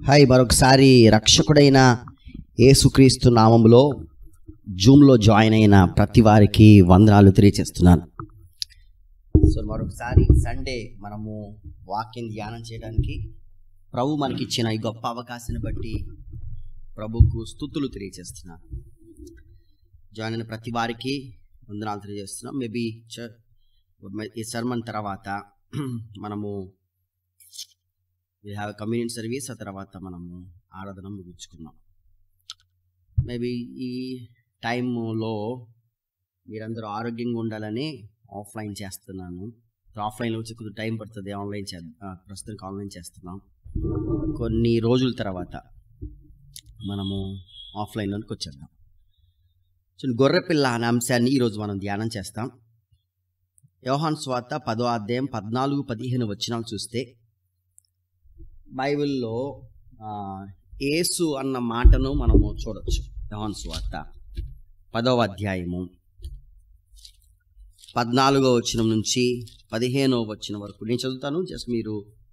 Hi మరొకసారి రక్షకుడైన యేసుక్రీస్తు నామములో జూమ్లో జాయిన్ అయిన ప్రతి వారికి వందనాలు తెలియజేస్తున్నాను సో మరొకసారి సండే మనము వాక్యం ధ్యానం చేయడానికి ప్రభు మనకిచ్చిన ఈ గొప్ప అవకాశాన్ని బట్టి ప్రభుకు స్థుతులు తెలియజేస్తున్నాను జాయిన్ అయిన ప్రతి వారికి వందనాలు తెలియజేస్తున్నాం మేబీ ఈ సర్మన్ తర్వాత మనము వీ హ్యావ్ కమ్యూనిటీ సర్వీస్ ఆ తర్వాత మనము ఆరాధన ముగించుకున్నాం మేబీ ఈ టైంలో మీరందరూ ఆరోగ్యంగా ఉండాలని ఆఫ్లైన్ చేస్తున్నాను ఆఫ్లైన్లో వచ్చి కొద్దిగా టైం పడుతుంది ఆన్లైన్ చేద్దాం ప్రస్తుతానికి ఆన్లైన్ చేస్తున్నాం కొన్ని రోజుల తర్వాత మనము ఆఫ్లైన్లోకి వచ్చేద్దాం సో గొర్రెపిల్ల అనే అంశాన్ని ఈరోజు మనం ధ్యానం చేస్తాం యోహాన్ స్వాత పదో అధ్యాయం పద్నాలుగు పదిహేను వచనాలు చూస్తే బైబిల్లో ఏసు అన్న మాటను మనము చూడొచ్చు యోహాన్ స్వార్త పదవ అధ్యాయము పద్నాలుగో వచనం నుంచి పదిహేనో వచనం వరకు నేను చదువుతాను జస్ట్ మీరు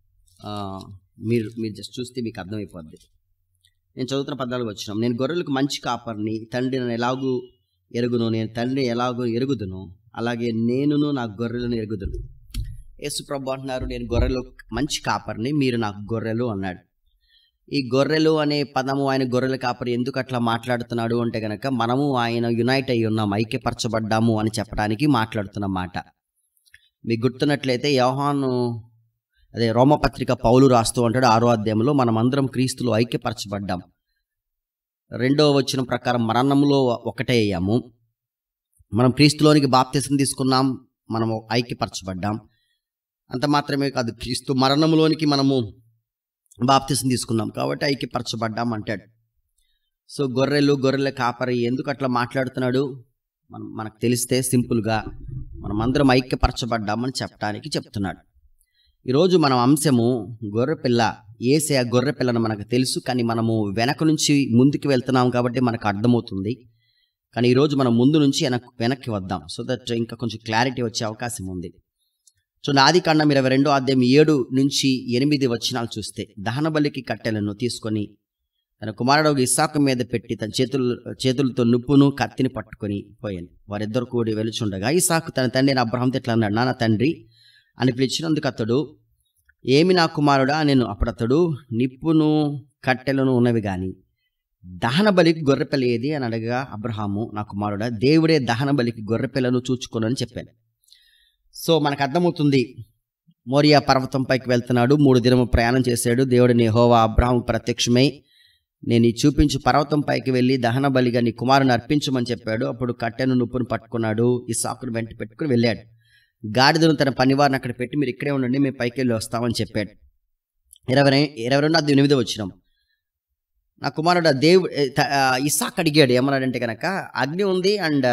మీరు మీరు జస్ట్ చూస్తే మీకు అర్థమైపోద్ది నేను చదువుతున్న పద్నాలుగు వచ్చినాం నేను గొర్రెలకు మంచి కాపర్ని తండ్రి నన్ను ఎలాగూ ఎరుగును నేను తండ్రి ఎలాగో ఎరుగుదును అలాగే నేనును నా గొర్రెలను ఎరుగుదును యేసు ప్రభు అంటున్నారు నేను గొర్రెలు మంచి కాపర్ని మీరు నాకు గొర్రెలు అన్నాడు ఈ గొర్రెలు అనే పదము ఆయన గొర్రెల కాపరి ఎందుకు అట్లా మాట్లాడుతున్నాడు అంటే గనక మనము ఆయన యునైట్ అయి ఉన్నాం ఐక్యపరచబడ్డాము అని చెప్పడానికి మాట్లాడుతున్న మాట మీకు గుర్తున్నట్లయితే యోహాను అదే రోమపత్రిక పౌలు రాస్తూ అంటాడు ఆరో అధ్యాయంలో మనం అందరం క్రీస్తులో ఐక్యపరచబడ్డాం రెండో వచ్చిన ప్రకారం మరణంలో ఒకటే అయ్యాము మనం క్రీస్తులోనికి బాప్తిసం తీసుకున్నాం మనము ఐక్యపరచబడ్డాం అంత మాత్రమే కాదు క్రీస్తు మరణంలోనికి మనము బాప్తిసం తీసుకున్నాం కాబట్టి ఐక్యపరచబడ్డాం అంటాడు సో గొర్రెలు గొర్రెల కాపరి ఎందుకు అట్లా మాట్లాడుతున్నాడు మనం మనకు తెలిస్తే సింపుల్గా మనమందరం ఐక్యపరచబడ్డామని చెప్పడానికి చెప్తున్నాడు ఈరోజు మనం అంశము గొర్రెపిల్ల ఏసే ఆ గొర్రెపిల్లని మనకు తెలుసు కానీ మనము వెనక నుంచి ముందుకు వెళ్తున్నాం కాబట్టి మనకు అర్థమవుతుంది కానీ ఈరోజు మనం ముందు నుంచి వెనక్ వెనక్కి వద్దాం సో దట్ ఇంకా కొంచెం క్లారిటీ వచ్చే అవకాశం ఉంది సో నాది కాండం ఇరవై రెండో అధ్యాయం ఏడు నుంచి ఎనిమిది వచనాలు చూస్తే దహన బలికి కట్టెలను తీసుకొని తన కుమారుడు ఇసాకు మీద పెట్టి తన చేతులు చేతులతో నుప్పును కత్తిని పట్టుకొని పోయాను వారిద్దరు కూడి వెలుచుండగా ఇసాకు తన తండ్రిని అబ్రహంతో ఎట్లా అన్నాడు నాన్న తండ్రి అని పిలిచినందుకు అతడు ఏమి నా కుమారుడా నేను అప్పుడు అతడు నిప్పును కట్టెలను ఉన్నవి కానీ దహన బలికి గొర్రెపిల్ల ఏది అని అడగగా అబ్రహాము నా కుమారుడా దేవుడే దహన బలికి గొర్రెపిల్లను చూచుకోనని చెప్పాను సో మనకు అర్థమవుతుంది మోరియా పర్వతం పైకి వెళ్తున్నాడు మూడు దినము ప్రయాణం చేశాడు దేవుడిని హోవా అబ్రహాం ప్రత్యక్షమై నేను ఈ చూపించు పర్వతం పైకి వెళ్ళి దహన బలిగా నీ కుమారుని అర్పించమని చెప్పాడు అప్పుడు కట్టెను నుప్పును పట్టుకున్నాడు ఈ సాకును వెంట పెట్టుకుని వెళ్ళాడు గాడిదను తన పనివారిని అక్కడ పెట్టి మీరు ఇక్కడే ఉండండి మేము పైకి వెళ్ళి వస్తామని చెప్పాడు ఇరవై ఇరవై రెండు అది ఎనిమిది వచ్చినాం నా కుమారుడు దేవు ఇసాక్ అడిగాడు ఏమన్నాడంటే కనుక అగ్ని ఉంది అండ్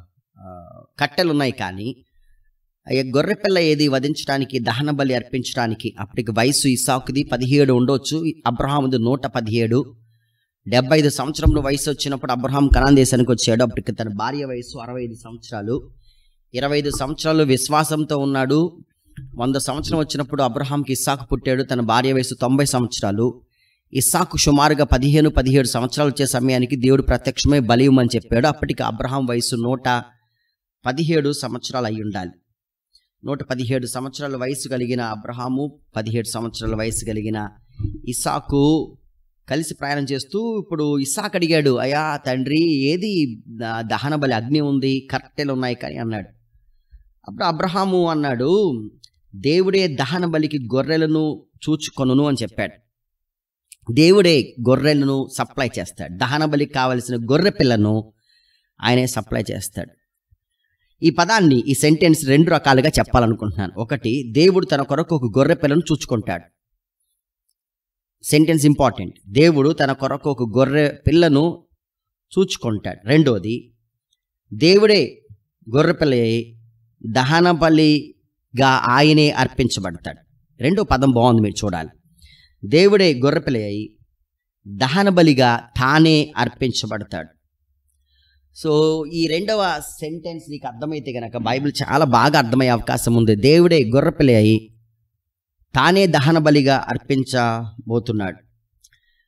కట్టెలు ఉన్నాయి కానీ గొర్రెపిల్ల ఏది వధించడానికి దహన బలి అర్పించడానికి అప్పటికి వయసు ఇసాకుది పదిహేడు ఉండొచ్చు అబ్రహాముది నూట పదిహేడు డెబ్బై ఐదు సంవత్సరంలో వయసు వచ్చినప్పుడు అబ్రహాం కనాన్ దేశానికి వచ్చాడు అప్పటికి తన భార్య వయసు అరవై ఐదు సంవత్సరాలు ఇరవై ఐదు సంవత్సరాలు విశ్వాసంతో ఉన్నాడు వంద సంవత్సరం వచ్చినప్పుడు అబ్రహాంకి ఇస్సాకు పుట్టాడు తన భార్య వయసు తొంభై సంవత్సరాలు ఇస్సాకు సుమారుగా పదిహేను పదిహేడు సంవత్సరాలు వచ్చే సమయానికి దేవుడు ప్రత్యక్షమై బలియమని చెప్పాడు అప్పటికి అబ్రహాం వయసు నూట పదిహేడు సంవత్సరాలు అయి ఉండాలి నూట పదిహేడు సంవత్సరాల వయసు కలిగిన అబ్రహాము పదిహేడు సంవత్సరాల వయసు కలిగిన ఇసాకు కలిసి ప్రయాణం చేస్తూ ఇప్పుడు ఇసాక్ అడిగాడు అయా తండ్రి ఏది దహన బలి అగ్ని ఉంది కట్టెలు ఉన్నాయి కానీ అన్నాడు అప్పుడు అబ్రహాము అన్నాడు దేవుడే దహన బలికి గొర్రెలను చూచుకొనును అని చెప్పాడు దేవుడే గొర్రెలను సప్లై చేస్తాడు దహన బలికి కావలసిన గొర్రె పిల్లను ఆయనే సప్లై చేస్తాడు ఈ పదాన్ని ఈ సెంటెన్స్ రెండు రకాలుగా చెప్పాలనుకుంటున్నాను ఒకటి దేవుడు తన కొరకు ఒక గొర్రె పిల్లను చూచుకుంటాడు సెంటెన్స్ ఇంపార్టెంట్ దేవుడు తన కొరకు ఒక గొర్రె పిల్లను చూచుకుంటాడు రెండోది దేవుడే గొర్రె పిల్ల దహన బలిగా ఆయనే అర్పించబడతాడు రెండో పదం బాగుంది మీరు చూడాలి దేవుడే గొర్రె పిల్ల దహన బలిగా తానే అర్పించబడతాడు సో ఈ రెండవ సెంటెన్స్ నీకు అర్థమైతే గనక బైబిల్ చాలా బాగా అర్థమయ్యే అవకాశం ఉంది దేవుడే గొర్రెపిల్లి అయి తానే దహన బలిగా అర్పించబోతున్నాడు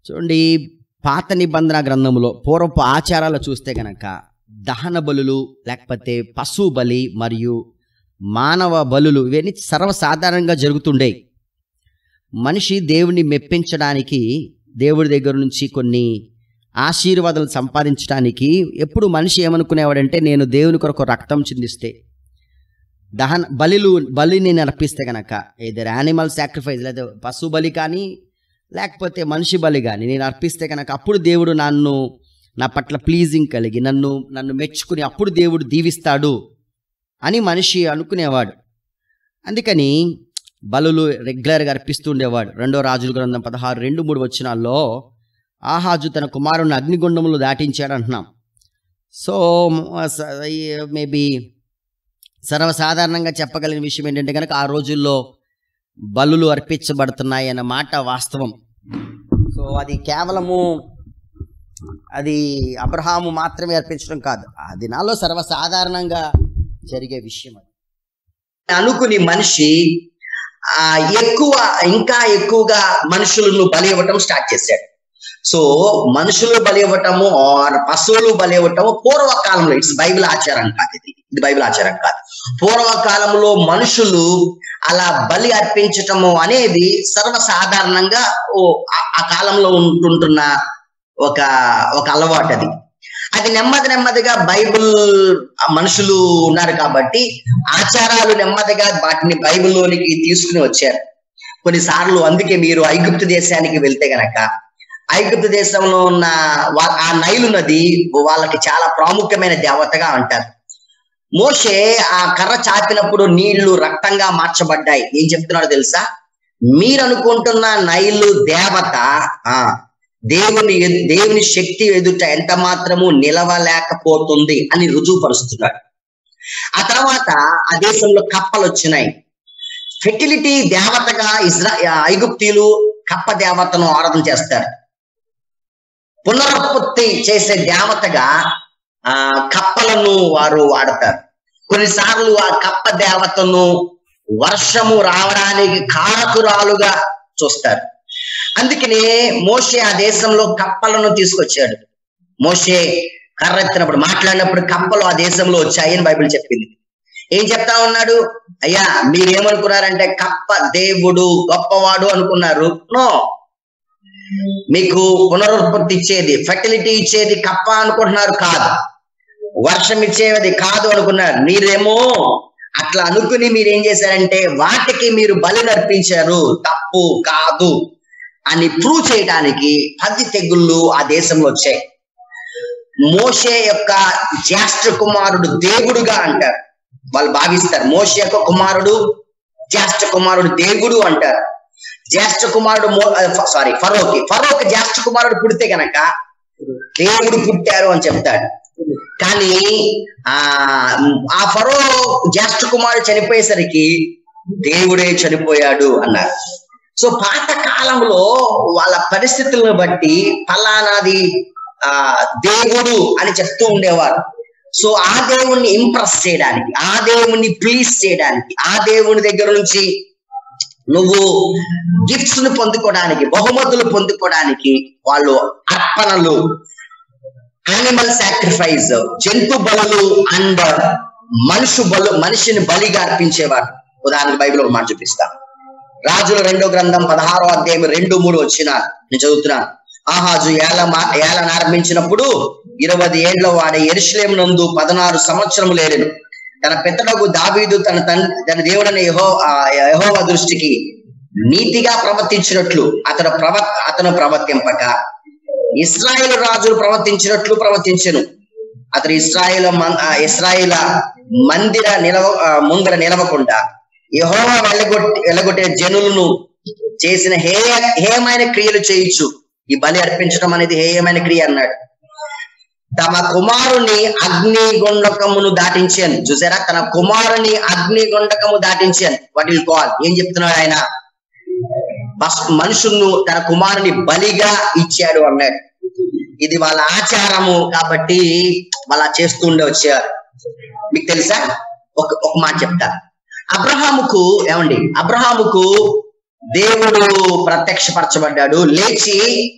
చూడండి పాత నిబంధన గ్రంథంలో పూర్వపు ఆచారాలు చూస్తే గనక దహన బలులు లేకపోతే పశు బలి మరియు మానవ బలులు ఇవన్నీ సర్వసాధారణంగా జరుగుతుండేవి మనిషి దేవుణ్ణి మెప్పించడానికి దేవుడి దగ్గర నుంచి కొన్ని ఆశీర్వాదాలు సంపాదించడానికి ఎప్పుడు మనిషి ఏమనుకునేవాడంటే నేను దేవుని కొరకు రక్తం చిందిస్తే దహన బలిలు బలిని నేను అర్పిస్తే గనక ఏదర్ యానిమల్ సాక్రిఫైస్ లేదా పశు బలి కానీ లేకపోతే మనిషి బలి కానీ నేను అర్పిస్తే కనుక అప్పుడు దేవుడు నన్ను నా పట్ల ప్లీజింగ్ కలిగి నన్ను నన్ను మెచ్చుకుని అప్పుడు దేవుడు దీవిస్తాడు అని మనిషి అనుకునేవాడు అందుకని బలులు రెగ్యులర్గా అర్పిస్తూ ఉండేవాడు రెండో రాజుల గ్రంథం పదహారు రెండు మూడు వచనాల్లో ఆహాజు తన కుమారుని అగ్నిగుండములు దాటించాడు అంటున్నాం సో మేబీ సర్వసాధారణంగా చెప్పగలిగిన విషయం ఏంటంటే కనుక ఆ రోజుల్లో బలులు అర్పించబడుతున్నాయి అన్న మాట వాస్తవం సో అది కేవలము అది అబ్రహాము మాత్రమే అర్పించడం కాదు ఆ దినాల్లో సర్వసాధారణంగా జరిగే విషయం అది అనుకుని మనిషి ఆ ఎక్కువ ఇంకా ఎక్కువగా మనుషులను బలి ఇవ్వటం స్టార్ట్ చేశాడు సో మనుషులు బలి ఇవ్వటము ఆర్ పశువులు బలి ఇవ్వటము పూర్వకాలంలో ఇట్స్ బైబిల్ ఆచారం కాదు ఇది ఇది బైబిల్ ఆచారం కాదు పూర్వకాలంలో మనుషులు అలా బలి అర్పించటము అనేది సర్వసాధారణంగా ఓ ఆ- ఆ కాలంలో ఉంటుంటున్న ఒక ఒక అలవాటు అది అది నెమ్మది నెమ్మదిగా బైబిల్ మనుషులు ఉన్నారు కాబట్టి ఆచారాలు నెమ్మదిగా వాటిని బైబిల్లోనికి తీసుకుని వచ్చారు కొన్నిసార్లు అందుకే మీరు ఐగుప్తు దేశానికి వెళ్తే గనక ఐగుప్తు దేశంలో ఉన్న వా- ఆ నైలు నది వాళ్ళకి చాలా ప్రాముఖ్యమైన దేవతగా అంటారు మోషే ఆ కర్ర చాపినప్పుడు నీళ్లు రక్తంగా మార్చబడ్డాయి ఏం చెప్తున్నాడో తెలుసా మీరు అనుకుంటున్న నైలు దేవత ఆ దేవుని ఎదు- దేవుని శక్తి ఎదుట ఎంత మాత్రము నిలవలేకపోతుంది అని రుజువుపరుస్తున్నాడు ఆ తర్వాత ఆ దేశంలో కప్పలు వచ్చినాయి ఫెర్టిలిటీ దేవతగా ఇజ్రా ఐగుప్తీలు కప్ప దేవతను ఆరాధన చేస్తారు పునరుత్పత్తి చేసే దేవతగా ఆ కప్పలను వారు వాడతారు కొన్నిసార్లు ఆ కప్ప దేవతను వర్షము రావడానికి కారకురాలుగా చూస్తారు అందుకనే మోషే ఆ దేశంలో కప్పలను తీసుకొచ్చాడు మోషే కర్ర ఎత్తినప్పుడు మాట్లాడినప్పుడు కప్పలు ఆ దేశంలో వచ్చాయని బైబిల్ చెప్పింది ఏం చెప్తా ఉన్నాడు అయ్యా మీరేమనుకున్నారంటే కప్ప దేవుడు గొప్పవాడు అనుకున్నారు నో మీకు పునరుత్పత్తి ఇచ్చేది ఫెర్టిలిటీ ఇచ్చేది కప్ప అనుకుంటున్నారు కాదు వర్షం ఇచ్చేది కాదు అనుకున్నారు మీరేమో అట్లా అనుకుని మీరు ఏం చేశారంటే వాటికి మీరు బలి నర్పించారు తప్పు కాదు అని ప్రూవ్ చేయడానికి పది తెగుళ్ళు ఆ దేశంలో వచ్చాయి మోషే యొక్క జ్యేష్ఠ కుమారుడు దేవుడుగా అంటారు వాళ్ళు భావిస్తారు మోషే యొక్క కుమారుడు జ్యేష్ఠ కుమారుడు దేవుడు అంటారు జ్యేష్ఠ కుమారుడు సారీ ఫరోకి ఫరోకి జ్యేష్ఠ కుమారుడు పుడితే గనక దేవుడు పుట్టారు అని చెప్తాడు కానీ ఆ ఆ ఫరో జ్యేష్ఠ కుమారుడు చనిపోయేసరికి దేవుడే చనిపోయాడు అన్నారు సో పాత కాలంలో వాళ్ళ పరిస్థితులను బట్టి ఫలానాది ఆ దేవుడు అని చెప్తూ ఉండేవారు సో ఆ దేవుణ్ణి ఇంప్రెస్ చేయడానికి ఆ దేవుణ్ణి ప్లీజ్ చేయడానికి ఆ దేవుని దగ్గర నుంచి నువ్వు గిఫ్ట్స్ ను పొందుకోవడానికి బహుమతులు పొందుకోవడానికి వాళ్ళు అర్పణలు యానిమల్ సాక్రిఫైస్ జంతు బలులు అండ్ మనుషు బలు మనిషిని బలిగా అర్పించేవారు ఉదాహరణకు బైబిల్ ఒక మాట చూపిస్తా రాజుల రెండో గ్రంథం పదహారో అధ్యాయం రెండు మూడు వచ్చిన నేను చదువుతున్నాను ఆహాజు ఏల ఏలను ఆరంభించినప్పుడు ఇరవై ఏండ్ల వాడి ఎరుషులేం నందు పదనారు సంవత్సరము లేరెను తన పెద్దలకు దావీదు తన తండ్రి తన దేవుడైన యహో యహోవ దృష్టికి నీతిగా ప్రవర్తించినట్లు అతను ప్రవ అతను ప్రవర్తింపక ఇస్రాయేల్ రాజులు ప్రవర్తించినట్లు ప్రవర్తించను అతడు ఇస్రాయేల్ ఇస్రాయేల్ మందిర నిలవ ఆ, ముందర నిలవకుండా యహోవ వెళ్ళగొట్టి వెళ్ళగొట్టే జనులను చేసిన హేయ హేయమైన క్రియలు చేయొచ్చు ఈ బలి అర్పించడం అనేది హేయమైన క్రియ అన్నాడు తమ కుమారుని అగ్ని గుండకమును దాటించాను చూసారా తన కుమారుని అగ్ని గుండకము దాటించాను వాట్ విల్ కాల్ ఏం చెప్తున్నాడు ఆయన బస్ మనుషులను తన కుమారుని బలిగా ఇచ్చాడు అన్నాడు ఇది వాళ్ళ ఆచారము కాబట్టి వాళ్ళ చేస్తూ ఉండే వచ్చారు మీకు తెలుసా ఒక ఒక మాట చెప్తా అబ్రహాముకు ఏమండి అబ్రహాముకు దేవుడు ప్రత్యక్షపరచబడ్డాడు లేచి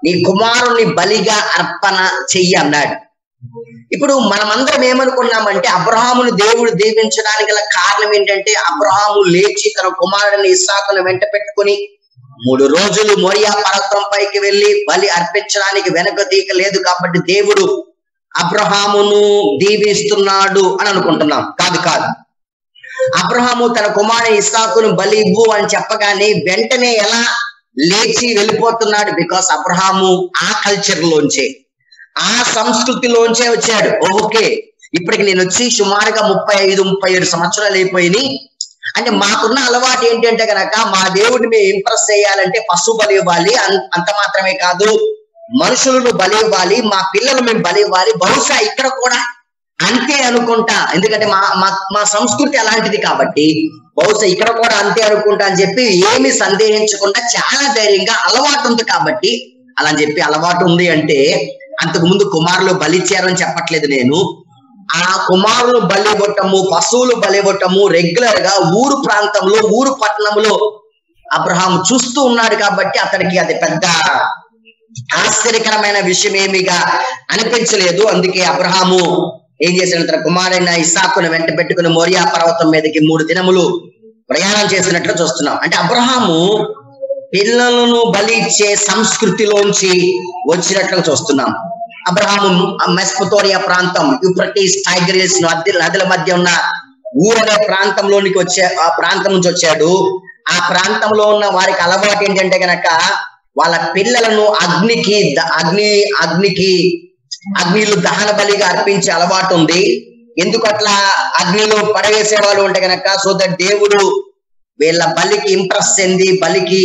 నీ కుమారుని బలిగా అర్పణ చెయ్యి అన్నాడు ఇప్పుడు మనమందరం ఏమనుకున్నామంటే అబ్రహామును దేవుడు దీవించడానికి గల కారణం ఏంటంటే అబ్రహాము లేచి తన కుమారుని ఇస్సాకును వెంట పెట్టుకుని మూడు రోజులు మోరియా పర్వతం పైకి వెళ్లి బలి అర్పించడానికి వెనక తీక లేదు కాబట్టి దేవుడు అబ్రహామును దీవిస్తున్నాడు అని అనుకుంటున్నాం కాదు కాదు అబ్రహాము తన కుమారుని ఇస్సాకును బలి ఇవ్వు అని చెప్పగానే వెంటనే ఎలా లేచి వెళ్ళిపోతున్నాడు బికాస్ అబ్రహాము ఆ కల్చర్ లోంచే ఆ సంస్కృతిలోంచే వచ్చాడు ఓకే ఇప్పటికి నేను వచ్చి సుమారుగా ముప్పై ఐదు ముప్పై ఏడు సంవత్సరాలు అయిపోయినాయి అంటే మాకున్న అలవాటు ఏంటంటే గనక మా దేవుడిని మేము ఇంప్రెస్ చేయాలంటే పశు బలి ఇవ్వాలి అన్- అంత మాత్రమే కాదు మనుషులను బలి ఇవ్వాలి మా పిల్లలు మేము బలి ఇవ్వాలి బహుశా ఇక్కడ కూడా అంతే అనుకుంటా ఎందుకంటే మా మా మా సంస్కృతి అలాంటిది కాబట్టి బహుశా ఇక్కడ కూడా అంతే అనుకుంటా అని చెప్పి ఏమి సందేహించకుండా చాలా ధైర్యంగా అలవాటు ఉంది కాబట్టి అలా అని చెప్పి అలవాటు ఉంది అంటే అంతకు ముందు కుమారులు బలిచ్చారని చెప్పట్లేదు నేను ఆ కుమారులు బలిగొట్టము పశువులు బలిగొట్టము రెగ్యులర్ గా ఊరు ప్రాంతంలో ఊరు పట్టణంలో అబ్రహాం చూస్తూ ఉన్నాడు కాబట్టి అతనికి అది పెద్ద ఆశ్చర్యకరమైన విషయం ఏమిగా అనిపించలేదు అందుకే అబ్రహాము ఏం చేశాడు తన కుమారైన ఇస్సాకును వెంట పెట్టుకుని మోరియా పర్వతం మీదకి మూడు దినములు ప్రయాణం చేసినట్లు చూస్తున్నాం అంటే అబ్రహాము పిల్లలను బలి ఇచ్చే సంస్కృతిలోంచి వచ్చినట్లు చూస్తున్నాం అబ్రహాము మెస్పతోరియా ప్రాంతం యూఫ్రటీస్ టైగ్రీస్ నది నదుల మధ్య ఉన్న ఊరనే ప్రాంతంలోనికి వచ్చే ఆ ప్రాంతం నుంచి వచ్చాడు ఆ ప్రాంతంలో ఉన్న వారికి అలవాటు ఏంటంటే గనక వాళ్ళ పిల్లలను అగ్నికి ద- అగ్ని అగ్నికి అగ్నిలు దహన బలిగా అర్పించే అలవాటు ఉంది ఎందుకు అట్లా అగ్నిలో పడవేసేవాళ్ళు ఉంటే గనక సో దట్ దేవుడు వీళ్ళ బలికి ఇంప్రెస్ చెంది బలికి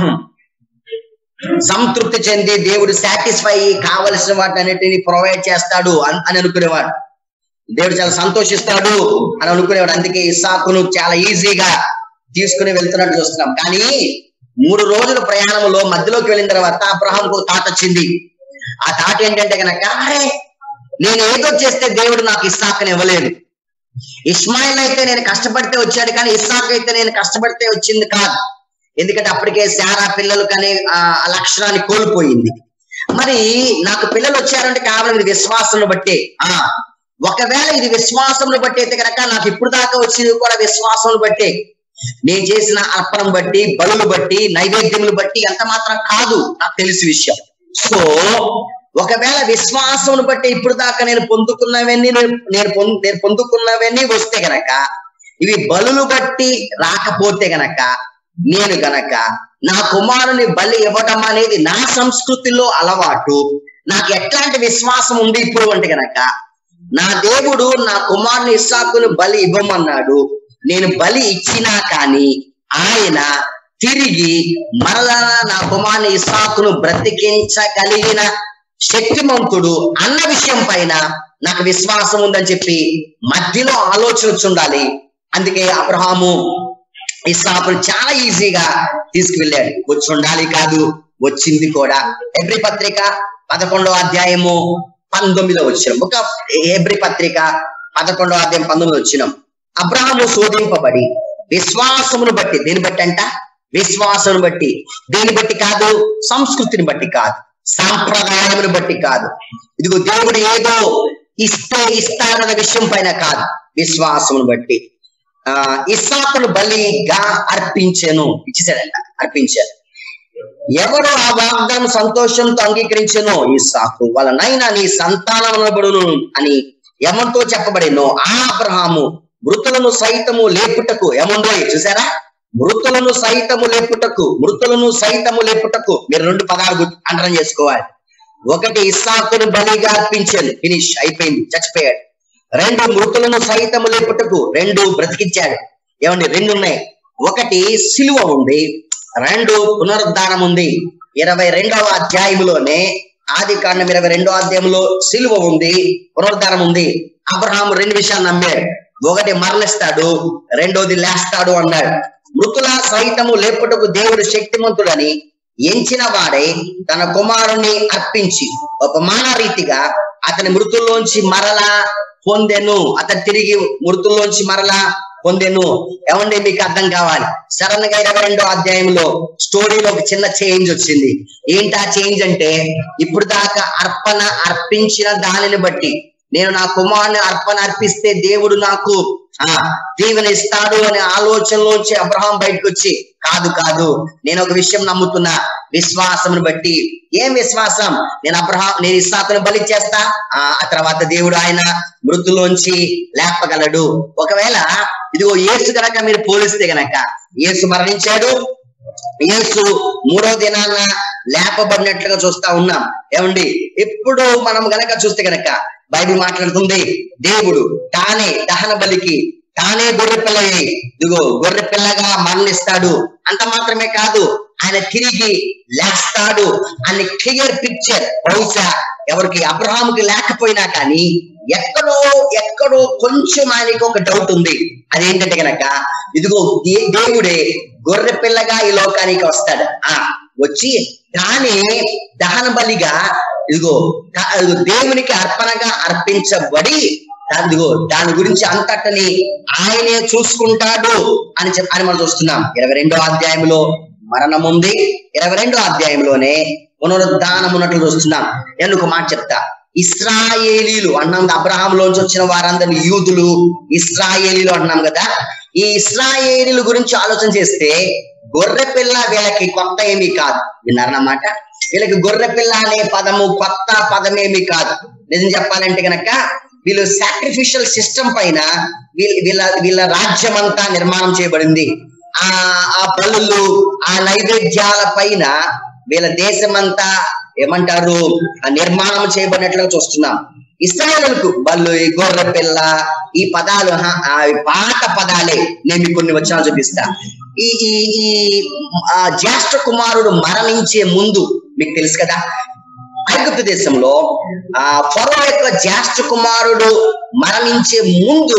సంతృప్తి చెంది దేవుడు సాటిస్ఫై కావలసిన వాటిని అన్నిటిని ప్రొవైడ్ చేస్తాడు అన్- అని అనుకునేవాడు దేవుడు చాలా సంతోషిస్తాడు అని అనుకునేవాడు అందుకే ఇస్సాకును చాలా ఈజీగా తీసుకుని వెళ్తున్నట్టు చూస్తున్నాం కానీ మూడు రోజుల ప్రయాణంలో మధ్యలోకి వెళ్ళిన తర్వాత అబ్రహాంకు ఒక తాత వచ్చింది ఆ తాట ఏంటంటే గనక అరే నేను ఏదో చేస్తే దేవుడు నాకు ఇస్సాకుని ఇవ్వలేదు ఇస్మాయిల్ అయితే నేను కష్టపడితే వచ్చాడు కానీ ఇస్సాక్ అయితే నేను కష్టపడితే వచ్చింది కాదు ఎందుకంటే అప్పటికే శారా పిల్లలు కానీ ఆ ఆ లక్షణాన్ని కోల్పోయింది మరి నాకు పిల్లలు వచ్చారంటే కేవలం ఇది విశ్వాసం బట్టే ఆ ఒకవేళ ఇది విశ్వాసం బట్టి అయితే కనుక నాకు ఇప్పుడు దాకా వచ్చింది కూడా విశ్వాసం బట్టే నేను చేసిన అర్పణం బట్టి బలులు బట్టి నైవేద్యములు బట్టి ఎంత మాత్రం కాదు నాకు తెలిసి విషయం సో ఒకవేళ విశ్వాసం బట్టి ఇప్పుడు దాకా నేను పొందుకున్నవన్నీ నేను నేను పొందు- నేను పొందుకున్నవన్నీ వస్తే గనక ఇవి బలులు బట్టి రాకపోతే గనక నేను గనక నా కుమారుని బలి ఇవ్వటం అనేది నా సంస్కృతిలో అలవాటు నాకు ఎట్లాంటి విశ్వాసం ఉంది ఇప్పుడు అంటే గనక నా దేవుడు నా కుమారుని ఇస్సాకును బలి ఇవ్వమన్నాడు నేను బలి ఇచ్చినా కానీ ఆయన తిరిగి మరలా నా కుమారుని ఇస్సాకును బ్రతికించగలిగిన శక్తిమంతుడు అన్న విషయం పైన నాకు విశ్వాసం ఉందని చెప్పి మధ్యలో ఆలోచన వచ్చి ఉండాలి అందుకే అబ్రహాము ఇస్సాకును చాలా ఈజీగా తీసుకువెళ్ళాడు వచ్చి ఉండాలి కాదు వచ్చింది కూడా ఎబ్రి పత్రిక పదకొండో అధ్యాయము పంతొమ్మిదో వచ్చిన ఒక ఎబ్రి పత్రిక పదకొండో అధ్యాయం పంతొమ్మిది వచ్చినాం అబ్రహాము శోధింపబడి విశ్వాసమును బట్టి దేని బట్టి అంట విశ్వాసమును బట్టి దేని బట్టి కాదు సంస్కృతిని బట్టి కాదు సాంప్రదాయమును బట్టి కాదు ఇదిగో దేవుడు ఏదో ఇస్తే ఇస్తాడన్న విషయం పైన కాదు విశ్వాసమును బట్టి ఆ ఇస్సాకును బలిగా అర్పించెను ఇచ్చేసాడంట అర్పించాడు ఎవరు ఆ వాగ్దానం సంతోషంతో అంగీకరించెనో ఇస్సాకు వాళ్ళ నైనా నీ సంతానమునబడును అని యమంతో చెప్పబడినో ఆ అబ్రహాము మృతులను సైతము లేపుటకు యమందో చూసారా మృతులను సైతము లేపుటకు మృతులను సైతము లేపుటకు మీరు రెండు పదాలు అండరం చేసుకోవాలి ఒకటి ఇస్సాకును బలిగా అర్పించాను ఫినిష్ అయిపోయింది చచ్చిపోయాడు రెండు మృతులను సైతము లేపుటకు రెండు బ్రతికించాడు ఏమండి రెండు ఉన్నాయి ఒకటి సిలువ ఉంది రెండు పునరుద్ధానం ఉంది ఇరవై రెండవ అధ్యాయములోనే ఆది కాండం ఇరవై రెండో అధ్యాయంలో సిలువ ఉంది పునరుద్ధానం ఉంది అబ్రహాం రెండు విషయాలు నమ్మాడు ఒకటి మరణిస్తాడు రెండోది లేస్తాడు అన్నాడు మృతుల సైతము లేపుటకు దేవుడు శక్తిమంతుడని ఎంచిన వాడే తన కుమారుని అర్పించి ఉపమాన రీతిగా అతని మృతుల్లోంచి మరలా పొందెను అతను తిరిగి మృతుల్లోంచి మరలా పొందెను ఏమండి మీకు అర్థం కావాలి సడన్ గా ఇరవై రెండో అధ్యాయంలో స్టోరీలో ఒక చిన్న చేంజ్ వచ్చింది ఏంటి ఆ చేంజ్ అంటే ఇప్పుడు దాకా అర్పణ అర్పించిన దానిని బట్టి నేను నా కుమారుని అర్పణ అర్పిస్తే దేవుడు నాకు ఆ దీవెన ఇస్తాడు అనే ఆలోచనలోంచి అబ్రహాం బయటకు వచ్చి కాదు కాదు నేను ఒక విషయం నమ్ముతున్నా విశ్వాసమును బట్టి ఏం విశ్వాసం నేను అబ్రహాం నేను ఇస్సాకును బలి చేస్తా ఆ ఆ తర్వాత దేవుడు ఆయన మృతులోంచి లేపగలడు ఒకవేళ ఇదిగో యేసు గనక మీరు పోలిస్తే గనక యేసు మరణించాడు యేసు మూడో దినాన లేపబడినట్లుగా చూస్తా ఉన్నాం ఏమండి ఎప్పుడు మనం గనక చూస్తే గనక బైబిల్ మాట్లాడుతుంది దేవుడు తానే దహన బలికి తానే గొర్రె పిల్ల ఇదిగో గొర్రె పిల్లగా మరణిస్తాడు అంత మాత్రమే కాదు ఆయన తిరిగి లేస్తాడు అని క్లియర్ పిక్చర్ బహుశా ఎవరికి అబ్రహాంకి లేకపోయినా కానీ ఎక్కడో ఎక్కడో కొంచెం ఆయనకి ఒక డౌట్ ఉంది అదేంటంటే గనక ఇదిగో దే- దేవుడే గొర్రె పిల్లగా ఈ లోకానికి వస్తాడు ఆ వచ్చి తానే దహన బలిగా ఇదిగో తా- ఇదిగో దేవునికి అర్పణగా అర్పించబడి ఇదిగో దాని గురించి అంతటని ఆయనే చూసుకుంటాడు అని చెప్పి అని మనం చూస్తున్నాం ఇరవై రెండో అధ్యాయంలో మరణం ఉంది ఇరవై రెండో అధ్యాయంలోనే పునరుద్ధానం ఉన్నట్లు చూస్తున్నాం నేను ఒక మాట చెప్తా ఇస్రాయేలీలు అన్నాం అబ్రహాంలోంచి వచ్చిన వారందరిని యూదులు ఇస్రాయేలీలు అన్నాం కదా ఈ ఇస్రాయేలీల గురించి ఆలోచన చేస్తే గొర్రె పిల్ల వీళ్ళకి కొత్త ఏమీ కాదు విన్నారన్నమాట వీళ్ళకి గొర్రె పిల్ల అనే పదము కొత్త పదమేమీ కాదు నిజం చెప్పాలంటే గనక వీళ్ళు సాక్రిఫిషియల్ సిస్టమ్ పైన వీళ్ళ వీళ్ళ వీళ్ళ రాజ్యం అంతా నిర్మాణం చేయబడింది ఆ ఆ బలులు ఆ నైవేద్యాల పైన వీళ్ళ దేశమంతా ఏమంటారు ఆ నిర్మాణం చేయబడినట్లుగా చూస్తున్నాం ఇస్రాయలకు బల్లు ఈ గొర్రె పిల్ల ఈ పదాలు హ, ఆ పాత పదాలే నేను మీకు కొన్ని వచ్చినా చూపిస్తా ఈ ఈ ఈ ఆ జ్యేష్ఠ కుమారుడు మరణించే ముందు మీకు తెలుసు కదా ఐగుప్తు దేశంలో ఆ ఫరో యొక్క జ్యేష్ఠ కుమారుడు మరణించే ముందు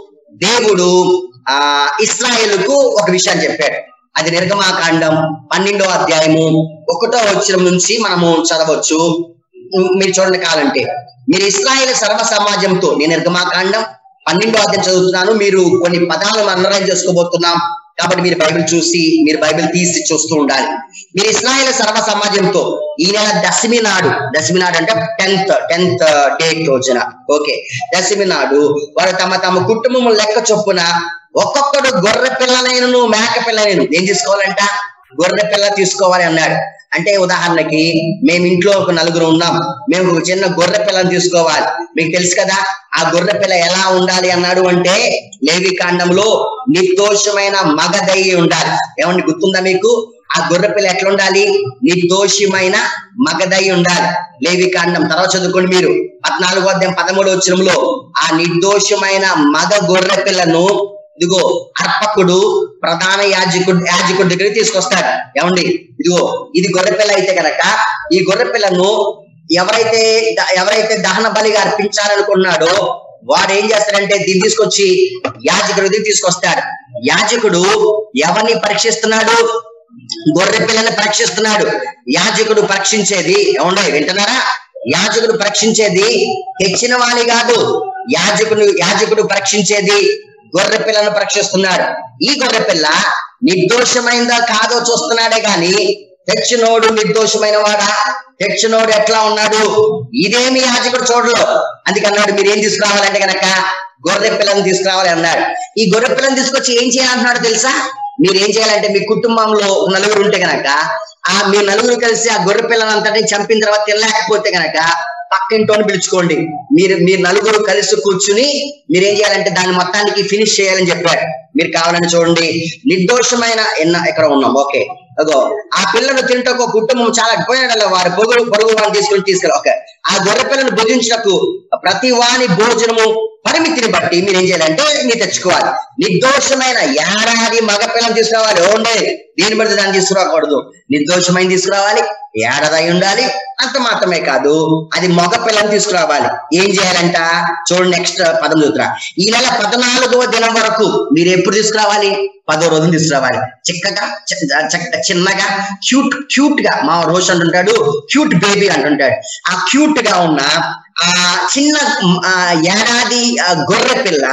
దేవుడు ఆ ఇస్రాయేలుకు ఒక విషయాన్ని చెప్పాడు అది నిర్గమాకాండం పన్నెండో అధ్యాయము ఒకటో వచ్చిన నుంచి మనము చదవచ్చు ఉమ్, మీరు చూడండి కావాలంటే మీరు ఇస్రాయేల్ సర్వ సమాజంతో నేను నిర్గమాకాండం పన్నెండో అధ్యాయం చదువుతున్నాను మీరు కొన్ని పదాలను అండర్లైన్ చేసుకోబోతున్నాం కాబట్టి మీరు బైబిల్ చూసి మీరు బైబిల్ తీసి చూస్తూ ఉండాలి మీరు ఇస్రాయేల్ సర్వ సమాజంతో ఈ నెల దశమి నాడు దశమి నాడు అంటే టెన్త్ టెన్త్ డేట్ రోజున ఓకే దశమి నాడు వారు తమ తమ కుటుంబం లెక్క చొప్పున ఒక్కొక్కడు గొర్రె పిల్లనైనను మేక పిల్లనైను ఏం తీసుకోవాలంట గొర్రె పిల్ల తీసుకోవాలి అన్నాడు అంటే ఉదాహరణకి మేము ఇంట్లో ఒక నలుగురు ఉన్నాం మేము ఒక చిన్న గొర్రె పిల్లని తీసుకోవాలి మీకు తెలుసు కదా ఆ గొర్రె పిల్ల ఎలా ఉండాలి అన్నాడు అంటే లేవి కాండంలో నిర్దోషమైన మగదయ్యి ఉండాలి ఏమండి గుర్తుందా మీకు ఆ గొర్రె పిల్ల ఎట్లా ఉండాలి నిర్దోషమైన మగదయ్యి ఉండాలి లేవి కాండం తర్వాత చదువుకోండి మీరు పద్నాలుగో అధ్యాయం పదమూడు వచ్చినంలో ఆ నిర్దోషమైన మగ గొర్రె పిల్లను ఇదిగో అర్పకుడు ప్రధాన యాజకుడు యాజకుడి దగ్గరికి తీసుకొస్తాడు ఏమండి ఇదిగో ఇది గొర్రెపిల్ల అయితే కనుక ఈ గొర్రెపిల్లను ఎవరైతే ద- ఎవరైతే దహన బలిగా అర్పించాలనుకున్నాడో వాడు ఏం చేస్తాడంటే దీన్ని తీసుకొచ్చి యాజకుడి దగ్గరికి తీసుకొస్తాడు యాజకుడు ఎవరిని పరీక్షిస్తున్నాడు గొర్రె పిల్లని పరీక్షిస్తున్నాడు యాజకుడు పరీక్షించేది ఏమండే వింటున్నారా యాజకుడు పరీక్షించేది తెచ్చిన వాణి కాదు యాజకుడు యాజకుడు పరీక్షించేది గొర్రె పిల్లను పరీక్షిస్తున్నాడు ఈ గొర్రె పిల్ల నిర్దోషమైందా కాదో చూస్తున్నాడే గాని తెచ్చినోడు నిర్దోషమైన వాడా తెచ్చినోడు ఎట్లా ఉన్నాడు ఇదేమి యాజకుడు చూడలో అందుకన్నాడు మీరు ఏం తీసుకురావాలంటే గనక గొర్రె పిల్లని తీసుకురావాలి అన్నాడు ఈ గొర్రె పిల్లని తీసుకొచ్చి ఏం చేయాలంటున్నాడు తెలుసా మీరు ఏం చేయాలంటే మీ కుటుంబంలో ఒక నలుగురు ఉంటే గనక ఆ మీ నలుగురు కలిసి ఆ గొర్రె పిల్లలంతటిని చంపిన తర్వాత తినలేకపోతే గనక పక్కింటోని పిలుచుకోండి మీరు మీరు నలుగురు కలిసి కూర్చుని మీరు ఏం చేయాలంటే దాని మొత్తానికి ఫినిష్ చేయాలని చెప్పాడు మీరు కావాలని చూడండి నిర్దోషమైన ఎన్న ఇక్కడ ఉన్నాం ఓకే అగో ఆ పిల్లను తింటకు కుటుంబం చాలా పోయినట్ల వారి పొరుగు పొరుగు వారిని తీసుకుని తీసుకెళ్ళి ఓకే ఆ గొర్రె పిల్లను భుజించటకు ప్రతి వాని భోజనము పరిమితిని బట్టి మీరు ఏం చేయాలంటే మీరు తెచ్చుకోవాలి నిర్దోషమైన ఏడాది మగ పిల్లని తీసుకురావాలి ఓండే దీన్ని బట్టి దాన్ని తీసుకురాకూడదు నిర్దోషమైన తీసుకురావాలి ఏడాది అయి ఉండాలి అంత మాత్రమే కాదు అది మగ పిల్లని తీసుకురావాలి ఏం చేయాలంట చూడండి నెక్స్ట్ పదం చూద్దా ఈ నెల పద్నాలుగవ దినం వరకు మీరు ఎప్పుడు తీసుకురావాలి పదో రోజులు తీసుకురావాలి చిక్కగా చి- చక్క- చిన్నగా క్యూట్ క్యూట్ గా మా రోష్ అంటుంటాడు క్యూట్ బేబీ అంటుంటాడు ఆ క్యూట్ గా ఉన్న ఆ చిన్న ఆ, ఏడాది ఆ, గొర్రె పిల్ల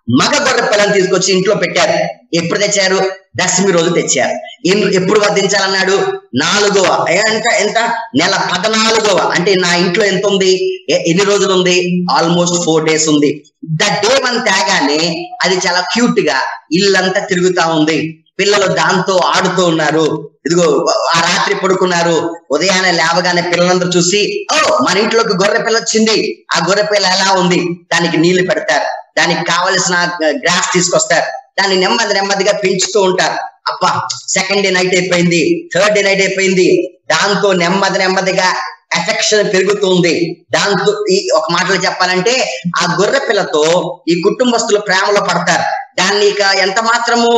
మగ గొర్రె పిల్లని తీసుకొచ్చి ఇంట్లో పెట్టారు ఎప్పుడు తెచ్చారు దశమి రోజు తెచ్చారు ఎన్- ఎప్పుడు వధించాలన్నాడు నాలుగవ ఎంత ఎంత నెల పద్నాలుగవ అంటే నా ఇంట్లో ఎంత ఉంది ఎ- ఎన్ని రోజులు ఉంది ఆల్మోస్ట్ ఫోర్ డేస్ ఉంది ద డే వన్ తేగానే అది చాలా క్యూట్ గా ఇల్లంతా తిరుగుతా ఉంది పిల్లలు దాంతో ఆడుతూ ఉన్నారు ఇదిగో ఆ రాత్రి పడుకున్నారు ఉదయాన్నే లేవగానే పిల్లలందరూ చూసి ఓ మన ఇంట్లోకి గొర్రె పిల్ల వచ్చింది ఆ గొర్రె పిల్ల ఎలా ఉంది దానికి నీళ్లు పెడతారు దానికి కావలసిన గ్రాస్ తీసుకొస్తారు దాన్ని నెమ్మది నెమ్మదిగా పెంచుతూ ఉంటారు అబ్బా సెకండ్ డే నైట్ అయిపోయింది థర్డ్ డే నైట్ అయిపోయింది దాంతో నెమ్మది నెమ్మదిగా ఎఫెక్షన్ పెరుగుతుంది దాంతో ఈ ఒక మాటలో చెప్పాలంటే ఆ గొర్రె పిల్లతో ఈ కుటుంబస్తులు ప్రేమలో పడతారు దాన్ని ఇక ఎంత మాత్రము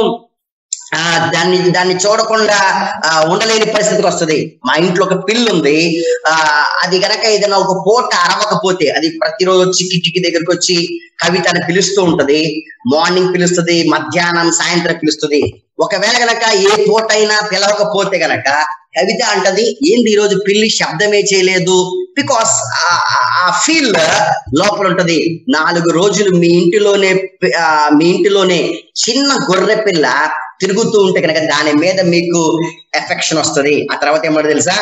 ఆ దాన్ని దాన్ని చూడకుండా ఆ, ఉండలేని పరిస్థితికి వస్తుంది మా ఇంట్లో ఒక పిల్లు ఉంది ఆ అది గనక ఏదైనా ఒక పూట అరవకపోతే అది ప్రతిరోజు వచ్చి కిటికీ దగ్గరకు వచ్చి కవిత అని పిలుస్తూ ఉంటది మార్నింగ్ పిలుస్తుంది మధ్యాహ్నం సాయంత్రం పిలుస్తుంది ఒకవేళ గనక ఏ పూట అయినా పిలవకపోతే గనక కవిత అంటది ఏంది ఈ రోజు పిల్లి శబ్దమే చేయలేదు బికాస్ ఆ ఫీల్ లోపల ఉంటది నాలుగు రోజులు మీ ఇంటిలోనే పి- ఆ, మీ ఇంటిలోనే చిన్న గొర్రె పిల్ల తిరుగుతూ ఉంటే కనుక దాని మీద మీకు ఎఫెక్షన్ వస్తుంది ఆ తర్వాత ఏమంటే తెలుసా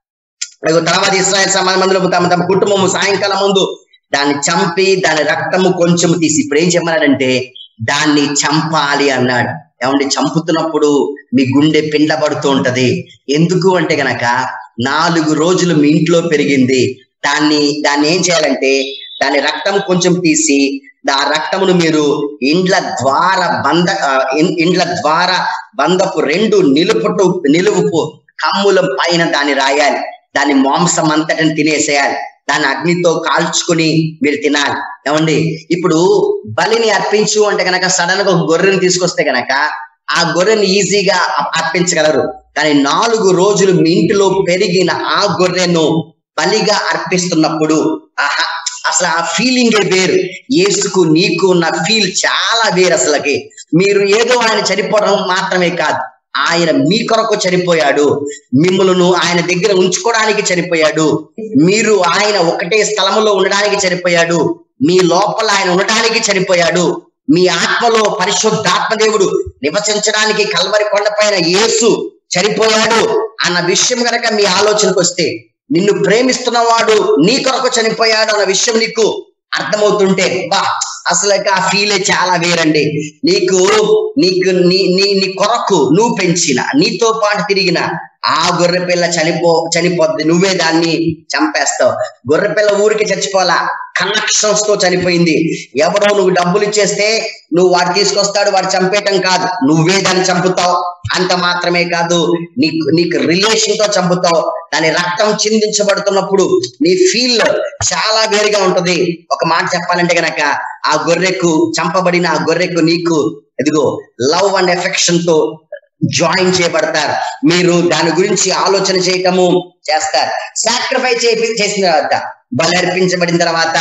ఇదిగో తర్వాత ఇస్రాయల్ సమాన మందులు తమ తమ కుటుంబము సాయంకాలం ముందు దాన్ని చంపి దాని రక్తము కొంచెం తీసి ఇప్పుడు ఏం చెప్పారంటే దాన్ని చంపాలి అన్నాడు ఏమంటే చంపుతున్నప్పుడు మీ గుండె పిండబడుతూ ఉంటది ఎందుకు అంటే గనక నాలుగు రోజులు మీ ఇంట్లో పెరిగింది దాన్ని దాన్ని ఏం చేయాలంటే దాని రక్తం కొంచెం తీసి ఆ రక్తమును మీరు ఇండ్ల ద్వార బంద ఆ, ఇన్- ఇండ్ల ద్వార బంధపు రెండు నిలుపుటు నిలువుపు కమ్ముల పైన దాన్ని రాయాలి దాని మాంసం అంతటిని తినేసేయాలి దాన్ని అగ్నితో కాల్చుకుని మీరు తినాలి ఏమండి ఇప్పుడు బలిని అర్పించు అంటే గనక సడన్ గా ఒక గొర్రెని తీసుకొస్తే గనక ఆ గొర్రెని ఈజీగా అ- అర్పించగలరు కానీ నాలుగు రోజులు మీ ఇంటిలో పెరిగిన ఆ గొర్రెను బలిగా అర్పిస్తున్నప్పుడు ఆహా అసలు ఆ ఫీలింగ్ వేరు యేసుకు నీకు ఉన్న ఫీల్ చాలా వేరు అసలుకి మీరు ఏదో ఆయన చనిపోవడం మాత్రమే కాదు ఆయన మీ కొరకు చనిపోయాడు మిమ్మల్ని ఆయన దగ్గర ఉంచుకోవడానికి చనిపోయాడు మీరు ఆయన ఒకటే స్థలములో ఉండడానికి చనిపోయాడు మీ లోపల ఆయన ఉండడానికి చనిపోయాడు మీ ఆత్మలో పరిశుద్ధాత్మ దేవుడు నివసించడానికి కల్వరి కొండపైన యేసు చనిపోయాడు అన్న విషయం గనక మీ ఆలోచనకు వస్తే నిన్ను ప్రేమిస్తున్నవాడు నీ కొరకు చనిపోయాడు అన్న విషయం నీకు అర్థమవుతుంటే బా అసలు ఆ ఫీలే చాలా వేరండి నీకు నీకు నీ నీ నీ కొరకు నువ్వు పెంచిన నీతో పాటు తిరిగిన ఆ గొర్రె పిల్ల చనిపో చనిపోద్ది నువ్వే దాన్ని చంపేస్తావు గొర్రె పిల్ల ఊరికి చచ్చిపోలా కనెక్షన్స్ తో చనిపోయింది ఎవరో నువ్వు డబ్బులు ఇచ్చేస్తే నువ్వు వాడు తీసుకొస్తాడు వాడు చంపేయటం కాదు నువ్వే దాన్ని చంపుతావు అంత మాత్రమే కాదు నీకు నీకు రిలేషన్ తో చంపుతావు దాని రక్తం చిందించబడుతున్నప్పుడు నీ ఫీల్ చాలా వేరుగా ఉంటది ఒక మాట చెప్పాలంటే గనక ఆ గొర్రెకు చంపబడిన ఆ గొర్రెకు నీకు ఎదిగో లవ్ అండ్ ఎఫెక్షన్ తో జాయిన్ చేయబడతారు మీరు దాని గురించి ఆలోచన చేయటము చేస్తారు సాక్రిఫైస్ చేసిన తర్వాత బలి అర్పించబడిన తర్వాత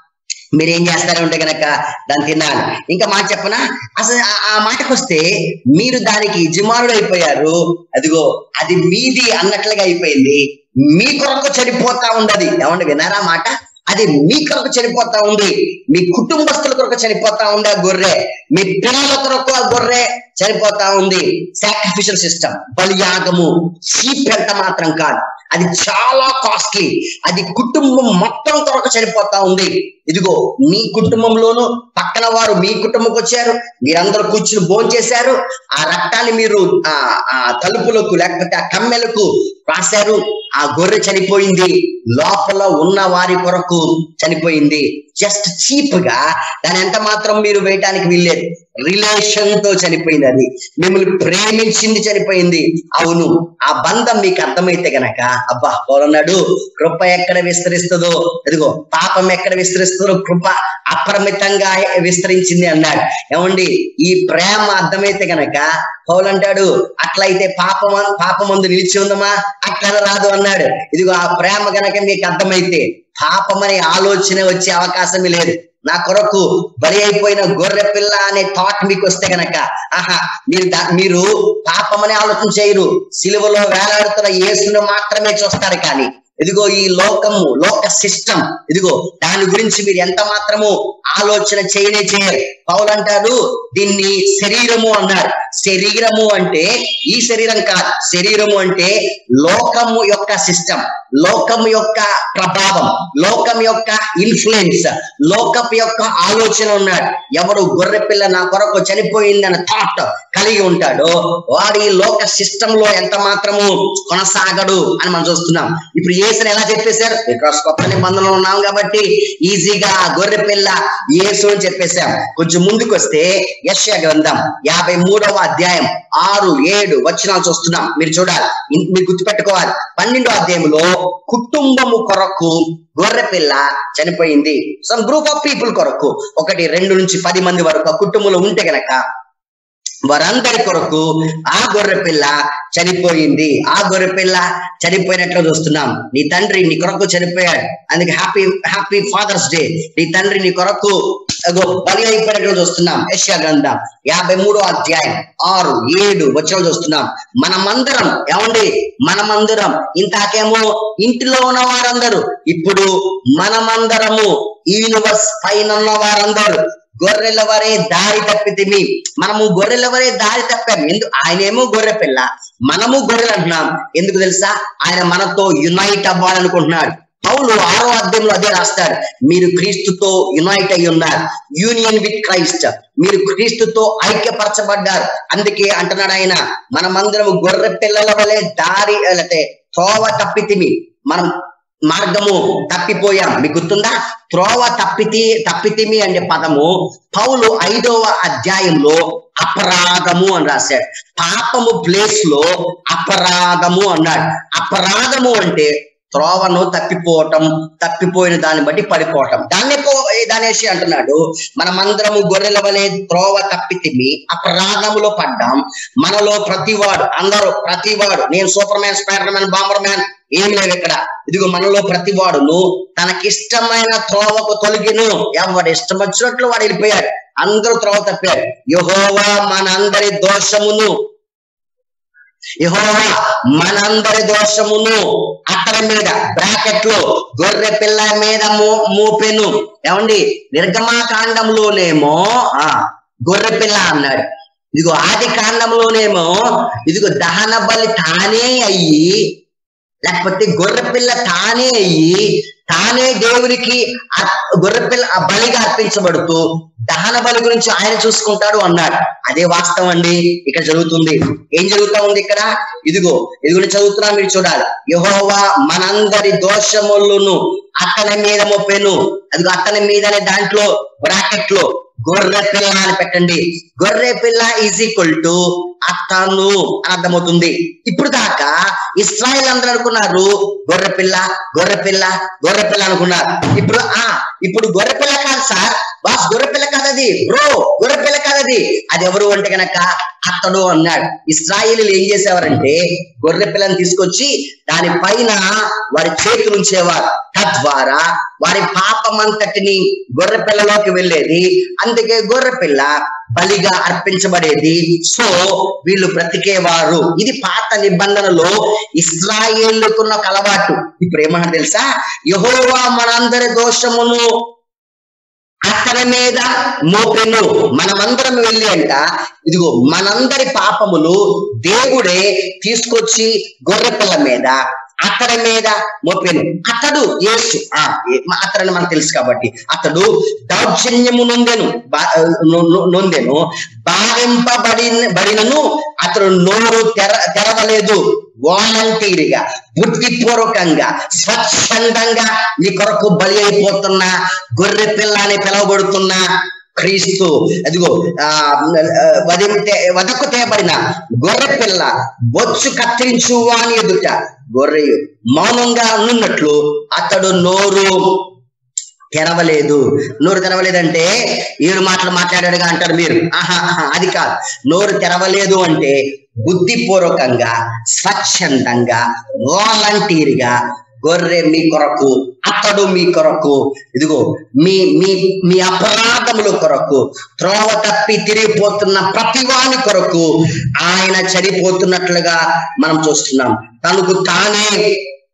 మీరు ఏం చేస్తారు అంటే గనక దాన్ని తినాలి ఇంకా మాట చెప్పనా అసలు ఆ- ఆ మాటకు వస్తే మీరు దానికి యజమానుడు అయిపోయారు అదిగో అది మీది అన్నట్లుగా అయిపోయింది మీ కొరకు చనిపోతా ఉండదు ఏమండి వినారా మాట అది మీ కొరకు చనిపోతా ఉంది మీ కుటుంబస్తుల కొరకు చనిపోతా ఉంది ఆ గొర్రె మీ పిల్లల కొరకు ఆ గొర్రె చనిపోతా ఉంది సాక్రిఫిషియల్ సిస్టమ్ బలియాగము చీప్ ఎంత మాత్రం కాదు అది చాలా కాస్ట్లీ అది కుటుంబం మొత్తం కొరకు చనిపోతా ఉంది ఇదిగో మీ కుటుంబంలోను పక్కన వారు మీ కుటుంబంకి వచ్చారు మీరందరూ కూర్చుని భోజనం చేశారు ఆ రక్తాన్ని మీరు ఆ ఆ తలుపులకు లేకపోతే ఆ కమ్మెలకు రాశారు ఆ గొర్రె చనిపోయింది లోపల ఉన్న వారి కొరకు చనిపోయింది జస్ట్ చీప్ గా దాని ఎంత మాత్రం మీరు వేయటానికి వీల్లేదు రిలేషన్ తో చనిపోయింది అది మిమ్మల్ని ప్రేమించింది చనిపోయింది అవును ఆ బంధం మీకు అర్థమైతే గనక అబ్బా పోలన్నాడు కృప ఎక్కడ విస్తరిస్తుందో ఎదిగో పాపం ఎక్కడ విస్తరిస్తుందో కృప అపరిమితంగా విస్తరించింది అన్నాడు ఏమండి ఈ ప్రేమ అర్థమైతే గనక పౌలు అంటాడు అట్లయితే పాపం పాపమందు నిలిచి ఉందమా అట్లా రాదు అన్నాడు ఇదిగో ఆ ప్రేమ గనక మీకు అర్థమైతే పాపం అనే ఆలోచన వచ్చే అవకాశమే లేదు నా కొరకు బలి అయిపోయిన గొర్రె పిల్ల అనే థాట్ మీకు వస్తే గనక ఆహా మీరు దా- మీరు పాపం అనే ఆలోచన చేయరు సిలువలో వేలాడుతున్న యేసును మాత్రమే చూస్తారు కానీ ఇదిగో ఈ లోకము లోక సిస్టమ్ ఇదిగో దాని గురించి మీరు ఎంత మాత్రము ఆలోచన చేయనే చేయరు పౌలు అంటారు దీన్ని శరీరము అన్నారు శరీరము అంటే ఈ శరీరం కాదు శరీరము అంటే లోకము యొక్క సిస్టమ్ లోకము యొక్క ప్రభావం లోకం యొక్క ఇన్ఫ్లుయెన్స్ లోకపు యొక్క ఆలోచన ఉన్నాడు ఎవరు గొర్రె పిల్ల నా కొరకు చనిపోయిందన్న థాట్ కలిగి ఉంటాడో వాడు ఈ లోక సిస్టమ్ లో ఎంత మాత్రము కొనసాగడు అని మనం చూస్తున్నాం ఇప్పుడు యేసుని ఎలా చెప్పేశారు ఇక్కడ కొత్త నిబంధనలు ఉన్నాం కాబట్టి ఈజీగా ఆ గొర్రె పిల్ల యేసు అని చెప్పేశాం కొంచెం ముందుకు వస్తే యశ్య గ్రంథం యాభై మూడవ అధ్యాయం ఆరు ఏడు వచనాలు చూస్తున్నాం మీరు చూడాలి ఇన్- మీరు గుర్తుపెట్టుకోవాలి పన్నెండో అధ్యాయంలో కుటుంబము కొరకు గొర్రె పిల్ల చనిపోయింది సమ్ గ్రూప్ ఆఫ్ పీపుల్ కొరకు ఒకటి రెండు నుంచి పది మంది వరకు ఆ కుటుంబంలో ఉంటే గనక వారందరి కొరకు ఆ గొర్రె పిల్ల చనిపోయింది ఆ గొర్రె పిల్ల చనిపోయినట్లు చూస్తున్నాం నీ తండ్రి నీ కొరకు చనిపోయాడు అందుకే హ్యాపీ హ్యాపీ ఫాదర్స్ డే నీ తండ్రి నీ కొరకు అగో బలి అయిపోయినట్లు చూస్తున్నాం యెషయా గ్రంథం యాభై మూడో అధ్యాయం ఆరు ఏడు వచ్చిన చూస్తున్నాం మనమందరం ఏమండి మనమందరం ఇంతాకేమో ఇంటిలో ఉన్న వారందరూ ఇప్పుడు మనమందరము యూనివర్స్ పైన ఉన్న వారందరూ గొర్రెల వరే దారి తప్పితిమి మనము గొర్రెల వరే దారి తప్పాము ఎందుకు ఆయనేమో గొర్రె పిల్ల మనము గొర్రెలు అంటున్నాం ఎందుకు తెలుసా ఆయన మనతో యునైట్ అవ్వాలనుకుంటున్నాడు పౌలు ఆరో అధ్యాయంలో అదే రాస్తాడు మీరు క్రీస్తుతో యునైట్ అయి ఉన్నారు యూనియన్ విత్ క్రైస్ట్ మీరు క్రీస్తుతో ఐక్యపరచబడ్డారు అందుకే అంటున్నాడు ఆయన మనమందరం గొర్రె పిల్లల వలె దారి లేకపోతే త్రోవ తప్పితిమి మనం మార్గము తప్పిపోయాం మీకు గుర్తుందా త్రోవ తప్పితి తప్పితిమి అనే పదము పౌలు ఐదవ అధ్యాయంలో అపరాధము అని రాశాడు పాపము ప్లేస్ లో అపరాధము అన్నాడు అపరాధము అంటే త్రోవను తప్పిపోవటం తప్పిపోయిన దాన్ని బట్టి పడిపోవటం దాన్ని దానేసి అంటున్నాడు మనమందరము గొర్రెల వలె త్రోవ తప్పితిమి అపరాధములో పడ్డాం మనలో ప్రతివాడు అందరూ ప్రతివాడు నేను superman spiderman bomberman ఏం లేవు ఇక్కడ ఇదిగో మనలో ప్రతివాడును తనకిష్టమైన త్రోవకు తొలగిను ఎవడు ఇష్టం వచ్చినట్లు వాడు వెళ్ళిపోయాడు అందరూ త్రోవ తప్పారు యహోవా మనందరి దోషమును యెహోవా మనందరి దోషమును అతని మీద బ్రాకెట్ లో గొర్రె పిల్ల మీద మో- మోపెను ఏమండి నిర్గమాకాండంలోనేమో ఆ గొర్రె పిల్ల అన్నాడు ఇదిగో ఆది కాండంలోనేమో ఇదిగో దహన బలి తానే అయ్యి లేకపోతే గొర్రె పిల్ల తానే అయ్యి తానే దేవునికి ఆ గొర్రె పిల్ల ఆ బలిగా అర్పించబడుతూ దహన బలి గురించి ఆయన చూసుకుంటాడు అన్నాడు అదే వాస్తవం అండి ఇక్కడ జరుగుతుంది ఏం జరుగుతా ఉంది ఇక్కడ ఇదిగో ఇదిగో నేను చదువుతున్నా మీరు చూడాలి యహోవా మనందరి దోషములను అతని మీద మోపెను అదిగో అతని మీదనే దాంట్లో బ్రాకెట్ లో గొర్రె పిల్ల అని పెట్టండి గొర్రె పిల్ల ఈజ్ ఈక్వల్ టు అతను అని అర్థమవుతుంది ఇప్పుడు దాకా ఇస్రాయల్ అందరూ అనుకున్నారు గొర్రె పిల్ల గొర్రె పిల్ల గొర్రె పిల్ల అనుకున్నారు ఇప్పుడు ఆ ఇప్పుడు గొర్రె పిల్ల కాదు సార్ బాస్ గొర్రె పిల్ల కాదు అది బ్రో గొర్రె పిల్ల కాదు అది అది ఎవరు అంటే గనక అతడు అన్నాడు ఇస్రాయిలీలు ఏం చేసేవారంటే గొర్రె పిల్లని తీసుకొచ్చి దాని పైన వారి చేతులు ఉంచేవారు తద్వారా వారి పాపమంతటిని గొర్రె పిల్లలోకి వెళ్ళేది అందుకే గొర్రె పిల్ల బలిగా అర్పించబడేది సో వీళ్ళు బ్రతికేవారు ఇది పాత నిబంధనలో ఇస్రాయేళ్లకున్న ఒక అలవాటు ఇప్పుడు ఏమన్నా తెలుసా యహోవా మనందరి దోషమును అతని మీద మోపెను మనమందరం వెళ్ళి అంట ఇదిగో మనందరి పాపములు దేవుడే తీసుకొచ్చి గొర్రె పిల్ల మీద అతడి మీద మోపెను అతడు యేసు ఆ ఏ- మ- అతడని మనకు తెలుసు కాబట్టి అతడు దౌర్జన్యము నొందెను బా- నొ- నొ- నొందెను బాధింపబడి బడినను అతడు నోరు తెర తెరవలేదు వాలంటీర్గా బుద్ధిపూర్వకంగా స్వచ్ఛందంగా నీ కొరకు బలి అయిపోతున్న గొర్రె పిల్ల అని పిలువబడుతున్న క్రీస్తు అదిగో ఆ వదిం వదకు తేబడిన గొర్రె పిల్ల బొచ్చు కత్తిరించు అని ఎదుట గొర్రె మౌనంగా ఉన్నట్లు అతడు నోరు తెరవలేదు నోరు తెరవలేదంటే ఏడు మాటలు మాట్లాడాడుగా అంటారు మీరు ఆహా ఆహా, అది కాదు నోరు తెరవలేదు అంటే బుద్ధిపూర్వకంగా స్వచ్ఛందంగా వాలంటీర్గా గొర్రె మీ కొరకు అతడు మీ కొరకు ఇదిగో మీ మీ మీ అపరాధముల కొరకు త్రోవ తప్పి తిరిగిపోతున్న ప్రతివాని కొరకు ఆయన చనిపోతున్నట్లుగా మనం చూస్తున్నాం తనకు తానే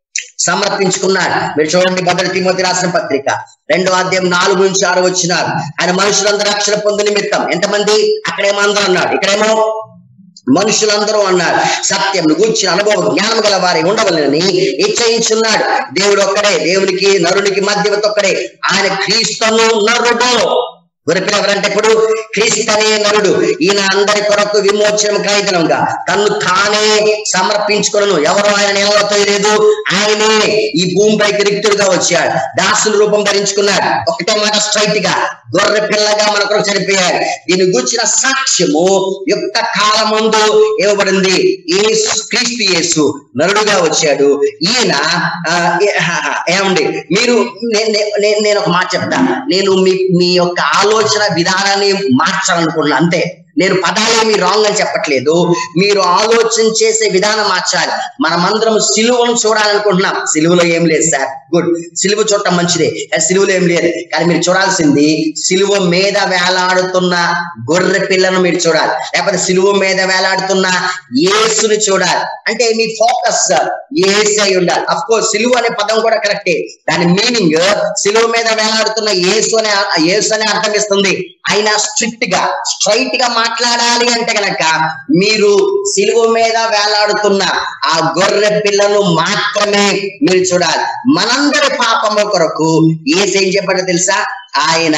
సమర్పించుకున్నాడు మీరు చూడండి మొదటి తిమోతి రాసిన పత్రిక రెండో అధ్యాయం నాలుగు నుంచి ఆరు వచ్చినారు ఆయన మనుషులందరూ రక్షణ పొందు నిమిత్తం ఎంతమంది అక్కడేమో అందరూ అన్నాడు ఇక్కడేమో మనుషులందరూ అన్నారు సత్యం గూర్చిన అనుభవం జ్ఞానం గల వారి ఉండవలని నిశ్చయించున్నాడు దేవుడు ఒక్కడే దేవునికి నరునికి మధ్య ఒక్కడే ఆయన క్రీస్తును నరుడు గొరిపిన ఎవరంటే ఇప్పుడు క్రీస్తు అనే నరుడు ఈయన అందరి కొరకు విమోచనం కాయిదనంగా తన్ను తానే సమర్పించుకొనను ఎవరు ఆయన నిలవతో లేదు ఆయనే ఈ భూమిపైకి రిక్తుడుగా వచ్చాడు దాసుని రూపం ధరించుకున్నాడు ఒకటే మాట స్ట్రైట్ గా గొర్రె పిల్లగా మన కొరకు చనిపోయాడు దీని గుర్చిన సాక్ష్యము యుక్త కాలమందు ఇవ్వబడింది యేసు క్రీస్తు యేసు నరుడుగా వచ్చాడు ఈయన ఆ, ఏ- ఆ, ఏమండి మీరు నే- నే- నే- నేను ఒక మాట చెప్తా నేను మీ మీ యొక్క ఆలోచన విధానాన్ని మార్చాలనుకుంటున్నా అంతే నేను పదాలేమి రాంగ్ అని చెప్పట్లేదు మీరు ఆలోచన చేసే విధానం మార్చాలి మనమందరం సిలువను చూడాలనుకుంటున్నాం సిలువలో ఏం లేదు సార్ గుడ్ సిలువ చూడటం మంచిదే కానీ సిలువలో ఏం లేదు కానీ మీరు చూడాల్సింది సిలువ మీద వేలాడుతున్న గొర్రె పిల్లను మీరు చూడాలి లేకపోతే సిలువ మీద వేలాడుతున్న యేసుని చూడాలి అంటే మీ ఫోకస్ ఏసు అయి ఉండాలి అఫ్ కోర్స్ సిలువ అనే పదం కూడా కరెక్టే దాని మీనింగ్ సిలువ మీద వేలాడుతున్న యేసు అనే యేసు అనే అర్థం ఇస్తుంది ఆయన స్ట్రిక్ట్ గా స్ట్రైట్ గా మాట్లాడాలి అంటే గనక మీరు సిలువ మీద వేలాడుతున్న ఆ గొర్రె పిల్లను మాత్రమే మీరు చూడాలి మనందరి పాపము కొరకు ఏసేం చెప్పాడో తెలుసా ఆయన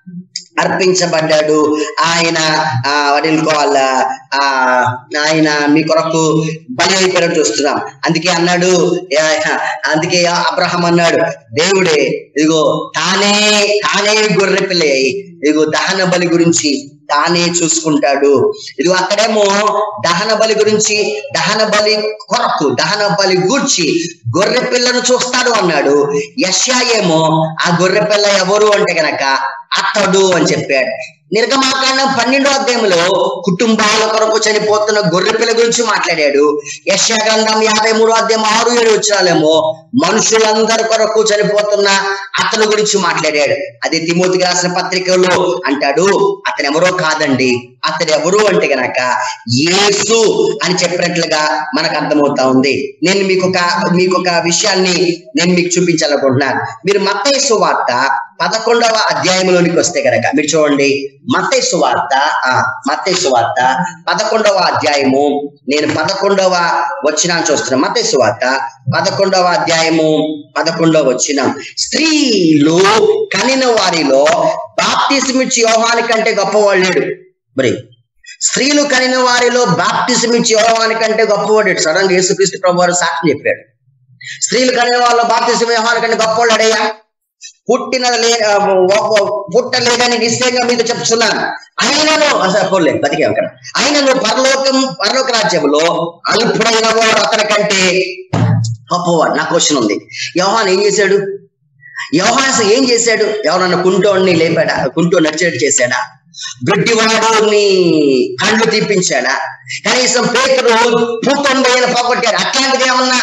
అర్పించబడ్డాడు ఆయన ఆ వడిల్కోవాల ఆ ఆయన మీ కొరకు బలి అయిపోయినట్టు చూస్తున్నాం అందుకే అన్నాడు ఆ, అందుకే అబ్రహం అన్నాడు దేవుడే ఇదిగో తానే తానే గొర్రె పిల్ల అయి ఇదిగో దహన బలి గురించి తానే చూసుకుంటాడు ఇదిగో అక్కడేమో దహన బలి గురించి దహన బలి కొరకు దహన బలి గూర్చి గొర్రె పిల్లను చూస్తాడు అన్నాడు యష్యా ఏమో ఆ గొర్రె పిల్ల ఎవరు అంటే గనక అతడు అని చెప్పాడు నిర్గమాకాండం పన్నెండో అధ్యాయంలో కుటుంబాల కొరకు చనిపోతున్న గొర్రె పిల్ల గురించి మాట్లాడాడు యశ్యా గ్రంథం యాభై మూడో అధ్యాయం ఆరు ఏడు వచ్చినాలేమో మనుషులందరి కొరకు చనిపోతున్న అతని గురించి మాట్లాడాడు అదే తిమోతికి రాసిన పత్రికలో అంటాడు అతను ఎవరో కాదండి అతడు ఎవరు అంటే గనక యేసు అని చెప్పినట్లుగా మనకు అర్థమవుతా ఉంది నేను మీకు ఒక మీకు ఒక విషయాన్ని నేను మీకు చూపించాలనుకుంటున్నాను మీరు మత్తయి వార్త పదకొండవ అధ్యాయంలోనికి వస్తే గనక మీరు చూడండి మత్తయి సువార్త ఆ మత్తయి సువార్త పదకొండవ అధ్యాయము నేను పదకొండవ వచ్చిన చూస్తున్నాను మత్తయి సువార్త పదకొండవ అధ్యాయము పదకొండవ వచ్చిన స్త్రీలు కనిన వారిలో బాప్తిసమిచ్చి యోహాని కంటే గొప్పవాడు లేడు మరి స్త్రీలు కనిన వారిలో బాప్తిసం ఇచ్చి యోహాని కంటే గొప్పవాడు సడన్ గా యేసుక్రీస్తు ప్రభు వారు సాక్ష్యం చెప్పాడు స్త్రీలు కనిన వాళ్ళ బాప్తిసం యోహాని కంటే గొప్పవాడయ్యా పుట్టిన లే ఆ, ఒ- ఒ- పుట్టలేదని నిశ్చయంగా మీకు చెప్తున్నాను ఆయనను అసలు పోలే బతికే అక్కడ ఆయనను పరలోకం పరలోక రాజ్యంలో అల్పుడైన వాడు అతని కంటే గొప్పవాడు నా క్వశ్చన్ ఉంది యోహాన్ ఏం చేశాడు యోహాన్ అసలు ఏం చేశాడు ఎవరన్నా కుంటోడిని లేపాడా కుంటో నడిచేట్టు చేశాడా గుడ్డివాడుని కళ్ళు తీపించాడా కనీసం పేతురు పూతొందైన పోగొట్టాడు అట్లాంటిది ఏమన్నా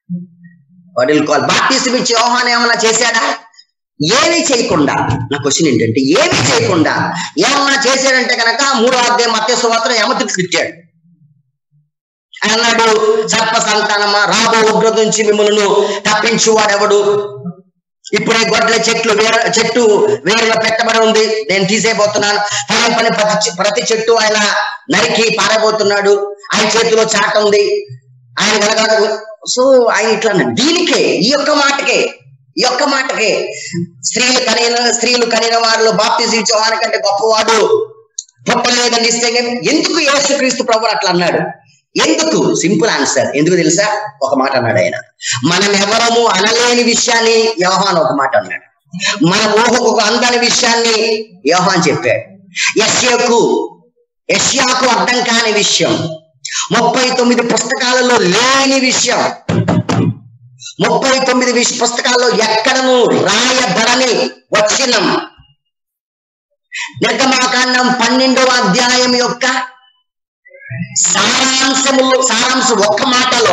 వడులుకోవాలి బాప్టిజం ఇచ్చి యోహాన్ ఏమన్నా చేశాడా ఏమీ చేయకుండా నా క్వశ్చన్ ఏంటంటే ఏమీ చేయకుండా ఏమన్నా చేశాడంటే కనుక మూడో అధ్యాయం మత్స్య సువార్తను యమతికి తిట్టాడు ఆయన అన్నాడు సర్ప సంతానమా రాబో ఉగ్రత నుంచి మిమ్మల్ని తప్పించు వాడెవడు ఇప్పుడే గొడ్ల చెట్లు వేర చెట్టు వేరుగా పెట్టబడి ఉంది నేను తీసేయబోతున్నాను ఫలం పని ప్రతి చె- ప్రతి చెట్టు ఆయన నరికి పారబోతున్నాడు ఆయన చేతిలో చాట ఉంది ఆయన వెనకాల సో ఆయన ఇట్లా అన్నాడు. దీనికే ఈ యొక్క మాటకే ఈ యొక్క మాటకే స్త్రీలు కనిన స్త్రీలు కనిన వారిలో బాప్తిజం ఇచ్చేవారి కంటే గొప్పవాడు పుట్టలేదని నిశ్చయంగా ఎందుకు యేసుక్రీస్తు ప్రభు అట్లా అన్నాడు ఎందుకు సింపుల్ ఆన్సర్ ఎందుకు తెలుసా ఒక మాట అన్నాడు ఆయన మనం ఎవరము అనలేని విషయాన్ని యోహాన్ ఒక మాట అన్నాడు మన ఊహకు అందని విషయాన్ని యోహాన్ చెప్పాడు యశ్యకు యశ్యాకు అర్థం కాని విషయం ముప్పై తొమ్మిది పుస్తకాలలో లేని విషయం ముప్పై తొమ్మిది విష పుస్తకాల్లో ఎక్కడను రాయబడని వచ్చినం నిర్గమాకాండం పన్నెండవ అధ్యాయం యొక్క సారాంశములు సారాంశం ఒక్క మాటలో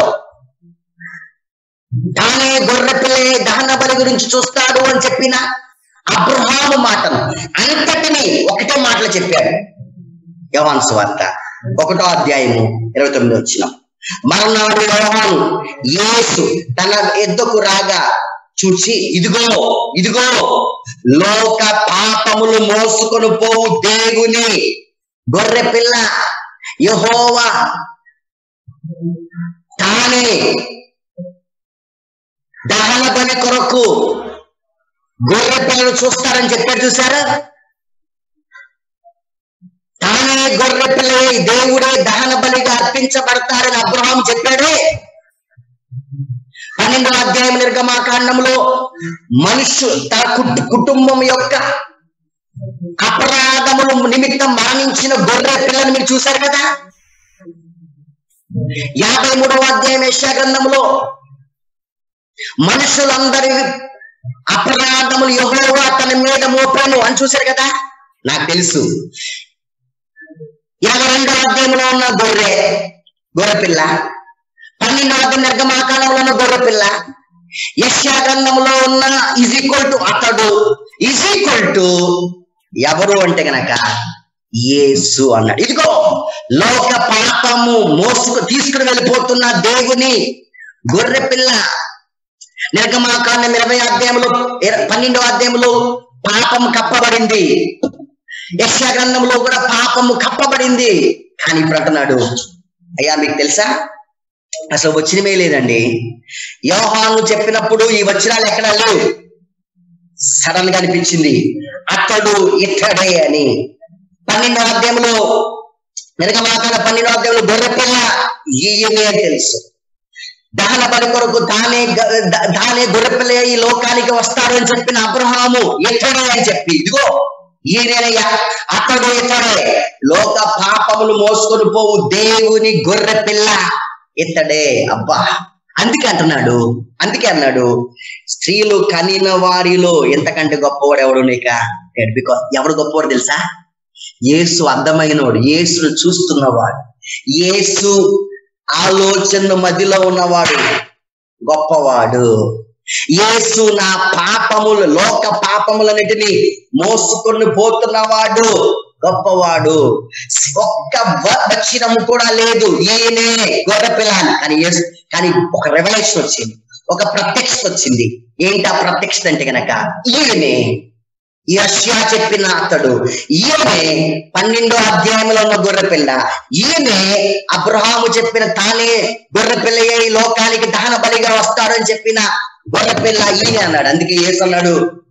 తానే గొర్రె పిల్లే దహన బలి గురించి చూస్తాడు అని చెప్పిన అబ్రహాము మాటను అంతటిని ఒకటే మాటలు చెప్పాడు యవాన్ సువార్త ఒకటో అధ్యాయము ఇరవై తొమ్మిది వచ్చిన మరణాడు యోహాను యేసు తన ఎద్దుకు రాగా చూచి ఇదిగో ఇదిగో లోక పాపములు మోసుకొని పోవు దేవుని గొర్రె పిల్ల యహోవా తానే దహన బలి కొరకు గొర్రె పిల్లలు చూస్తారని చెప్పారు చూసారా తానే గొర్రె పిల్లే దేవుడే దహన బలిగా అర్పించబడతారని అబ్రహాం చెప్పాడే పన్నెండో అధ్యాయం నిర్గమాకాండంలో మనుషు తన కుట్- కుటుంబం యొక్క అపరాధములు నిమిత్తం మరణించిన గొర్రె పిల్లని మీరు చూశారు కదా యాభై మూడవ అధ్యాయం యెషయా గ్రంథంలో మనుషులందరి అపరాధములు యెహోవా తన మీద మోపాను అని చూశారు కదా నాకు తెలుసు యాభై రెండవ అధ్యాయంలో ఉన్న గొర్రె గొర్రె పిల్ల పన్నెండవ అధ్యాయం నిర్గమాకాలంలో ఉన్న గొర్రె పిల్ల యష్యా గ్రంథంలో ఉన్న ఈజ్ ఈక్వల్ టు అతడు ఈజ్ ఈక్వల్ టు ఎవరు అంటే గనక యేసు అన్నాడు ఇదిగో లోక పాపము మోసుకు తీసుకుని వెళ్ళిపోతున్న దేవుని గొర్రె పిల్ల నిర్గమాకాండం ఇరవై అధ్యాయంలో ఇర- పన్నెండవ అధ్యాయంలో పాపం కప్పబడింది యక్ష గ్రంథంలో కూడా పాపము కప్పబడింది కానీ ఇప్పుడు అంటున్నాడు అయ్యా మీకు తెలుసా అసలు వచ్చినమే లేదండి యోహాను చెప్పినప్పుడు ఈ వచనాలు ఎక్కడా లేవు సడన్ గా అనిపించింది అతడు ఇతడే అని పన్నెండవ అధ్యాయంలో నిర్గమాకాండ పన్నెండవ అధ్యాయంలో గొర్రెపిల్ల ఈయనే అని తెలుసు దహన బలి కొరకు తానే గ- ద- తానే గొర్రెపిల్ల ఈ లోకానికి వస్తాడు అని చెప్పిన అబ్రహాము ఇతడే అని చెప్పి ఇదిగో ఈయనయ్యా అతడు ఇతడే లోక పాపములు మోసుకొని పోవు దేవుని గొర్రె పిల్ల ఇతడే అబ్బా అందుకే అంటున్నాడు అందుకే అన్నాడు స్త్రీలు కనిన వారిలో ఎంతకంటే గొప్పవాడు ఎవడు నీక బికాస్ ఎవడు గొప్పవాడు తెలుసా యేసు అర్థమైనవాడు యేసును చూస్తున్నవాడు యేసు ఆలోచన మధ్యలో ఉన్నవాడు గొప్పవాడు యేసు నా పాపములు లోక పాపములన్నిటిని మోసుకొని పోతున్నవాడు గొప్పవాడు ఒక్క వ- దక్షిణము కూడా లేదు ఈయనే గొర్రె పిల్లని కానీ యేసు కానీ ఒక రెవల్యూషన్ వచ్చింది ఒక ప్రత్యక్షత వచ్చింది ఏంటి ఆ ప్రత్యక్షత అంటే గనక ఈయనే యష్యా చెప్పిన అతడు ఈయనే పన్నెండో అధ్యాయంలో ఉన్న గొర్రె పిల్ల ఈయనే అబ్రహాము చెప్పిన తానే గొర్రె పిల్ల ఈ లోకానికి దహన బలిగా వస్తాడని చెప్పిన గొర్రె పిల్ల ఈయనే అన్నాడు అందుకే యేసు అన్నాడు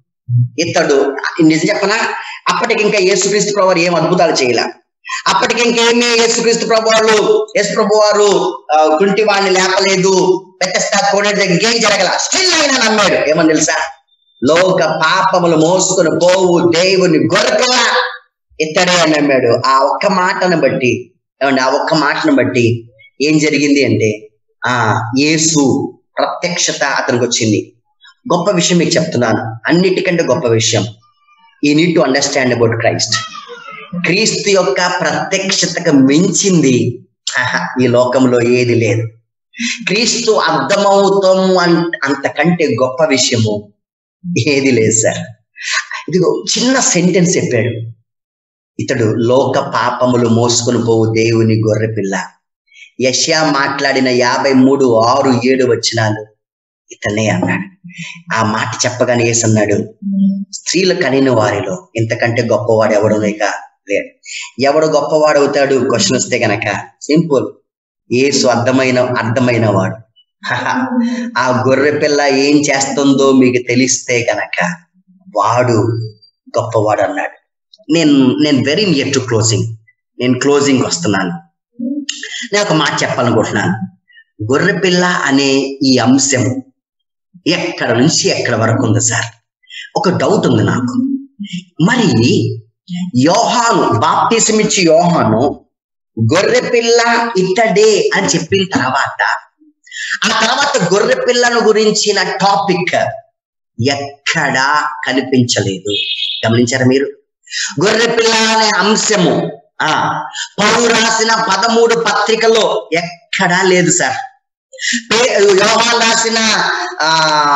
ఇతడు నిజం చెప్పనా అప్పటికి ఇంకా యేసుక్రీస్తు ప్రభు వారు ఏం అద్భుతాలు చేయలే అప్పటికి ఇంకేమీ యేసుక్రీస్తు ప్రభు వాళ్ళు యేసు ప్రభు వారు ఆ, కుంటి వాడిని లేపలేదు పెద్దస్తా కోడేటి దగ్గర ఇంకేం జరగల స్టిల్ ఆయన నమ్మాడు ఏమని తెలుసా లోక పాపములు మోసుకొని పోవు దేవుని గొర్రెపిల్ల ఇతడే అని నమ్మాడు ఆ ఒక్క మాటను బట్టి ఏమండి ఆ ఒక్క మాటను బట్టి ఏం జరిగింది అంటే ఆ యేసు ప్రత్యక్షత అతనికి వచ్చింది గొప్ప విషయం మీకు చెప్తున్నాను అన్నిటికంటే గొప్ప విషయం ఈ need to understand about Christ క్రీస్తు యొక్క ప్రత్యక్షతకు మించింది ఆహా, ఈ లోకంలో ఏది లేదు క్రీస్తు అర్థమవుతాము అన్- అంతకంటే గొప్ప విషయము ఏది లేదు సార్ ఇదిగో చిన్న సెంటెన్స్ చెప్పాడు ఇతడు లోక పాపములు మోసుకొని పోవు దేవుని గొర్రె పిల్ల యష్యా మాట్లాడిన యాభై మూడు ఆరు ఏడు వచనాలు ఇతనే అన్నాడు ఆ మాట చెప్పగానే ఏసన్నాడు స్త్రీలు కనిన వారిలో ఇంతకంటే గొప్పవాడు ఎవడు లేక లేడు ఎవడు గొప్పవాడు అవుతాడు క్వశ్చన్ వస్తే గనక సింపుల్ ఏసు అర్థమైన అర్థమైన వాడు హహ. ఆ గొర్రె పిల్ల ఏం చేస్తుందో మీకు తెలిస్తే గనక వాడు గొప్పవాడు అన్నాడు నేను నేను వెరీ నియర్ టు క్లోజింగ్ నేను క్లోజింగ్ వస్తున్నాను నేను ఒక మాట చెప్పాలనుకుంటున్నాను గొర్రె పిల్ల అనే ఈ అంశం ఎక్కడ నుంచి ఎక్కడ వరకు ఉంది సార్ ఒక డౌట్ ఉంది నాకు మరి యోహాను బాప్తిసం ఇచ్చి యోహాను గొర్రె పిల్ల ఇతడే అని చెప్పిన తర్వాత ఆ తర్వాత గొర్రె పిల్లను గురించిన టాపిక్ ఎక్కడా కనిపించలేదు గమనించారా మీరు గొర్రె పిల్ల అనే అంశము ఆ పౌరు రాసిన పదమూడు పత్రికలో ఎక్కడా లేదు సార్ పే- యోహాన్ రాసిన ఆ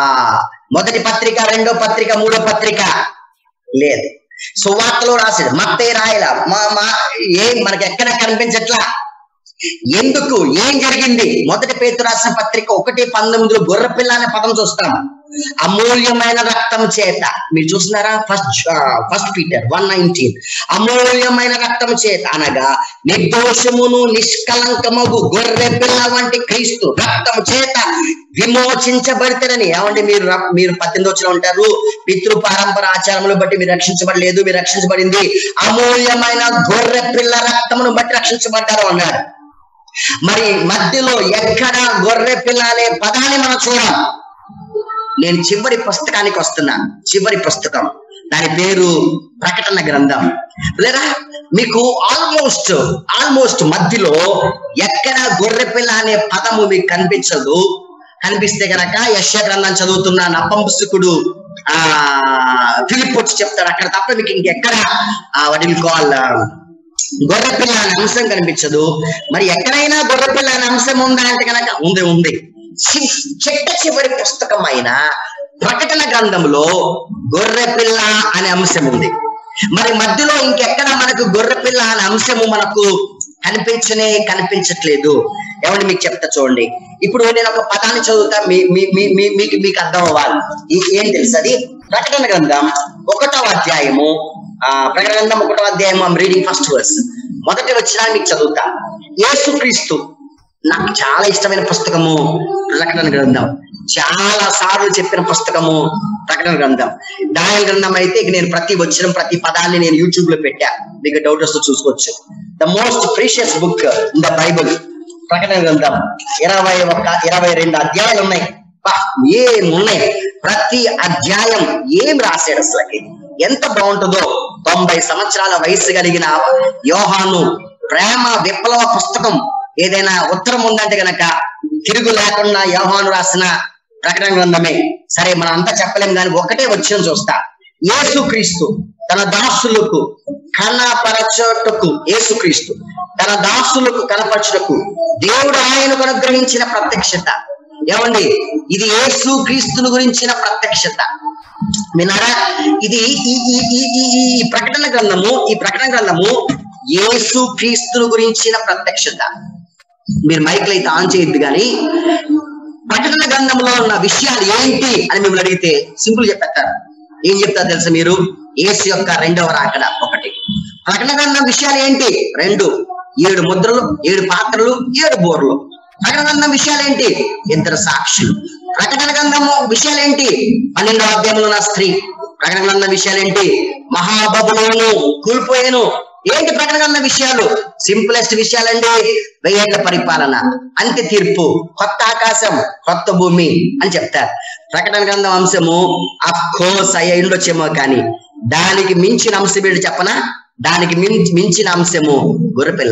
మొదటి పత్రిక రెండో పత్రిక మూడో పత్రిక లేదు సువార్తలో రాసాడు మత్తే రాయల మా మా ఏం మనకి ఎక్కడ కనిపించట్లా ఎందుకు ఏం జరిగింది మొదటి పేతు రాసిన పత్రిక ఒకటి పంతొమ్మిదిలో గొర్రె పిల్ల అనే పదం చూస్తాం అమూల్యమైన రక్తం చేత మీరు చూస్తున్నారా first first Peter one nineteen అమూల్యమైన రక్తం చేత అనగా నిర్దోషమును నిష్కలంకమగు గొర్రె పిల్ల వంటి క్రీస్తు రక్తం చేత విమోచించబడతారని ఏమంటే మీరు ర- మీరు పద్దెనిమిది వచ్చిన ఉంటారు పితృ పారంపర ఆచారములు బట్టి మీరు రక్షించబడలేదు మీరు రక్షించబడింది అమూల్యమైన గొర్రె పిల్ల రక్తమును బట్టి రక్షించబడ్డారు అన్నాడు మరి మధ్యలో ఎక్కడ గొర్రె పిల్ల అనే పదాన్ని మనం చూడం నేను చివరి పుస్తకానికి వస్తున్నాను చివరి పుస్తకం దాని పేరు ప్రకటన గ్రంథం లేదా మీకు ఆల్మోస్ట్ ఆల్మోస్ట్ మధ్యలో ఎక్కడ గొర్రె పిల్ల అనే పదము మీకు కనిపించదు కనిపిస్తే గనక యశ గ్రంథం చదువుతున్న నపంసకుడు ఆ ఫిలిప్ వచ్చి చెప్తాడు అక్కడ తప్ప మీకు ఇంకెక్కడ వాటిని కాల్ గొర్రె పిల్ల అనే అంశం కనిపించదు మరి ఎక్కడైనా గొర్రె పిల్ల అనే అంశం ఉందా అంటే కనుక ఉంది ఉంది చి- చిట్ట చివరి పుస్తకం అయిన ప్రకటన గ్రంథంలో గొర్రె పిల్ల అనే అంశం ఉంది మరి మధ్యలో ఇంకెక్కడ మనకు గొర్రె పిల్ల అనే అంశము మనకు కనిపించనే కనిపించట్లేదు ఏమండి మీకు చెప్తా చూడండి ఇప్పుడు నేను ఒక పదాన్ని చదువుతా మీ మీ మీ- మీ- మీకు మీకు అర్థం అవ్వాలి ఈ- ఏం తెలుసు అది ప్రకటన గ్రంథం ఒకటో అధ్యాయము ఆ ప్రకటన గ్రంథం ఒకటో అధ్యాయం ఐమ్ రీడింగ్ ఫస్ట్ వర్స్ మొదటి వచ్చిన మీకు చదువుతా యేసుక్రీస్తు నాకు చాలా ఇష్టమైన పుస్తకము ప్రకటన గ్రంథం చాలా సార్లు చెప్పిన పుస్తకము ప్రకటన గ్రంథం దాని గ్రంథం అయితే ఇక నేను ప్రతి వచ్చిన ప్రతి పదాన్ని నేను యూట్యూబ్ లో పెట్టా మీకు డౌట్ వస్తే చూసుకోవచ్చు the most precious book in the Bible ప్రకటన గ్రంథం ఇరవై ఒక్క ఇరవై రెండు అధ్యాయాలు ఉన్నాయి బా, ఏమున్నాయి ప్రతి అధ్యాయం ఏం రాశాడు అసలుకి ఎంత బాగుంటుందో తొంభై సంవత్సరాల వయసు కలిగిన యోహాను ప్రేమ విప్లవ పుస్తకం ఏదైనా ఉత్తరం ఉందంటే గనక తిరుగు లేకుండా యోహాను రాసిన ప్రకటన గ్రంథమే సరే మనం అంతా చెప్పలేం కానీ ఒకటే వచ్చిన చూస్తా యేసుక్రీస్తు తన దాసులకు కనపరచటకు యేసుక్రీస్తు తన దాసులకు కనపరచుటకు దేవుడు ఆయనకు అనుగ్రహించిన ప్రత్యక్షత ఏమండి ఇది యేసు క్రీస్తుని గురించిన ప్రత్యక్షత విన్నారా ఇది ఈ ఈ ఈ ఈ ఈ ప్రకటన గ్రంథము ఈ ప్రకటన గ్రంథము యేసు క్రీస్తుని గురించిన ప్రత్యక్షత మీరు మైక్లు అయితే ఆన్ చేయొద్దు కానీ ప్రకటన గ్రంథంలో ఉన్న విషయాలు ఏంటి అని మిమ్మల్ని అడిగితే సింపుల్ చెప్పేస్తారు ఏం చెప్తారు తెలుసా మీరు యేసు యొక్క రెండవ రాకడ ఒకటి ప్రకటన గ్రంథం విషయాలు ఏంటి రెండు ఏడు ముద్రలు ఏడు పాత్రలు ఏడు బోర్లు ప్రకటన గ్రంథం విషయాలు ఏంటి ఇద్దరు సాక్షులు ప్రకటన గ్రంథము విషయాలు ఏంటి పన్నెండో అధ్యాయంలో ఉన్న స్త్రీ ప్రకటన గ్రంథం విషయాలు ఏంటి మహాబబులోను కూలిపోయాను ఏంటి ప్రకటన గ్రంథం విషయాలు సింపులెస్ట్ విషయాలండి వెయ్యేళ్ల పరిపాలన అంత్య తీర్పు కొత్త ఆకాశం కొత్త భూమి అని చెప్తారు ప్రకటన గ్రంథం అంశము అఫ్కోర్స్ అయ్యి ఉండొచ్చేమో కానీ దానికి మించిన అంశం ఏంటి చెప్పనా దానికి మిం- మించిన అంశము గొర్రెపిల్ల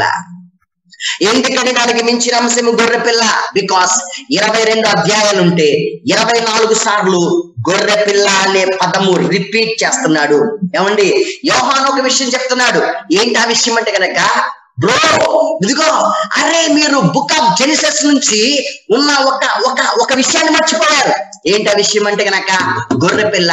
ఎందుకని దానికి మించిన అంశము గొర్రెపిల్ల బికాస్ ఇరవై రెండు అధ్యాయాలు ఉంటే ఇరవై నాలుగు సార్లు గొర్రెపిల్ల అనే పదము రిపీట్ చేస్తున్నాడు ఏమండి యోహాన్ ఒక విషయం చెప్తున్నాడు ఏంటి ఆ విషయం అంటే కనుక బ్రో ఇదిగో అరే మీరు బుక్ ఆఫ్ జెనిసస్ నుంచి ఉన్న ఒక ఒక ఒక విషయాన్ని మర్చిపోయారు ఏంటి ఆ విషయం అంటే కనుక గొర్రె పిల్ల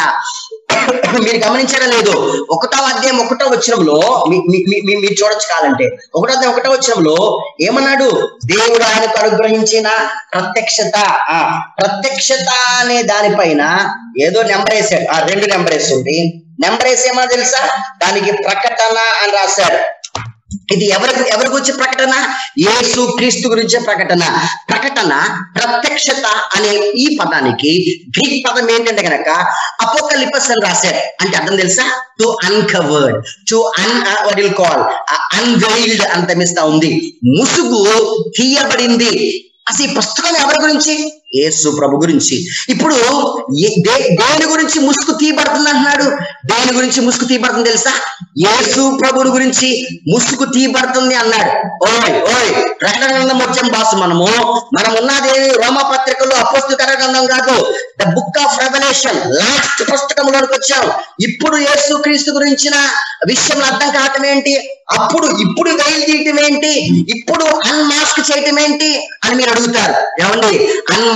మీరు గమనించడం లేదు ఒకటో అధ్యాయం ఒకటో వచనంలో మీ- మీ- మీ- మీ- మీరు చూడొచ్చు కాదంటే ఒకటో అధ్యాయం ఒకటో వచనంలో ఏమన్నాడు దేవుడు ఆయనకు అనుగ్రహించిన ప్రత్యక్షత ఆ ప్రత్యక్షత అనే దానిపైన ఏదో నెంబర్ వేసాడు ఆ రెండు నెంబర్ వేసింది నెంబర్ వేసి ఏమన్నా తెలుసా దానికి ప్రకటన అని రాశాడు ఇది ఎవరి ఎవరి గురించి ప్రకటన యేసు క్రీస్తు గురించే ప్రకటన ప్రకటన ప్రత్యక్షత అనే ఈ పదానికి గ్రీక్ పదం ఏంటంటే గనక అపోకలిపస్ అని రాశారు అంటే అర్థం తెలుసా to uncovered to un what will call unveiled అంత మిస్తా ఉంది ముసుగు తీయబడింది అసలు ఈ పుస్తకం ఎవరి గురించి యేసు ప్రభు గురించి ఇప్పుడు ఏ- దే- దేని గురించి ముసుగు తీయబడుతుంది అంటున్నాడు దేని గురించి ముసుగు తీయబడుతుంది తెలుసా యేసు ప్రభుని గురించి ముసుగు తీయబడుతుంది అన్నాడు ఓయ్ ఓయ్ ప్రకటన గ్రంథం వచ్చాం బాసు మనము మనం ఉన్నది రోమ పత్రికలో అపోస్తుకర గ్రంథం కాదు the book of revolution last పుస్తకంలోకి వచ్చాం ఇప్పుడు యేసు క్రీస్తు గురించిన విషయం అర్థం కావటం ఏంటి అప్పుడు ఇప్పుడు వెయిల్ తీయటం ఏంటి ఇప్పుడు అన్మాస్క్ చేయటం ఏంటి అని మీరు అడుగుతారు ఏమండి అన్మాస్క్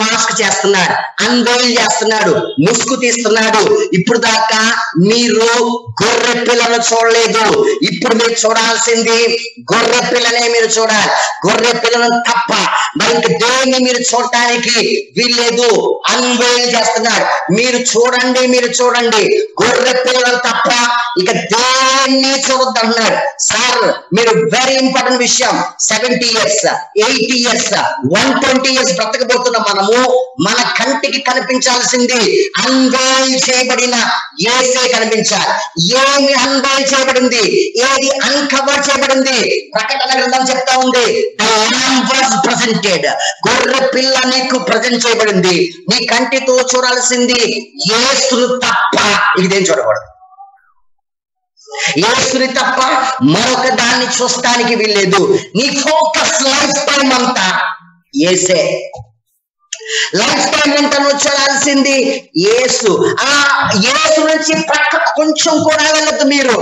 అన్మాస్క్ చేస్తున్నాడు అన్వెయిల్ చేస్తున్నాడు ముసుగు తీస్తున్నాడు ఇప్పుడు దాకా మీరు గొర్రె పిల్లను చూడలేదు ఇప్పుడు మీరు చూడాల్సింది గొర్రె పిల్లనే మీరు చూడాలి గొర్రె పిల్లను తప్ప మరి ఇంక దేన్ని మీరు చూడటానికి వీల్లేదు అన్వెయిల్ చేస్తున్నాడు మీరు చూడండి మీరు చూడండి గొర్రె పిల్లలు తప్ప ఇక దేన్ని చూడొద్దు అంటున్నాడు సార్ మీరు వెరీ ఇంపార్టెంట్ విషయం seventy years eighty years one twenty years బ్రతకబోతున్న మనము మన కంటికి కనిపించాల్సింది అన్వైల్ చేయబడిన ఏసే కనిపించాలి ఏమి అన్వైల్ చేయబడింది ఏది అన్కవర్ చేయబడింది ప్రకటన గ్రంథం చెప్తా ఉంది ప్రజెంటెడ్ గొర్రె పిల్ల నీకు ప్రజెంట్ చేయబడింది నీ కంటితో చూడాల్సింది ఏసును తప్ప ఇదేం చూడకూడదు యేసుని తప్ప మరొక దాన్ని చూస్తానికి వీల్లేదు నీ ఫోకస్ లైఫ్ టైం అంతా ఏసే లైఫ్ టైం ఎంత నువ్వు చూడాల్సింది యేసు ఆ యేసు నుంచి పక్కకు కొంచెం కూడా వెళ్ళద్దు మీరు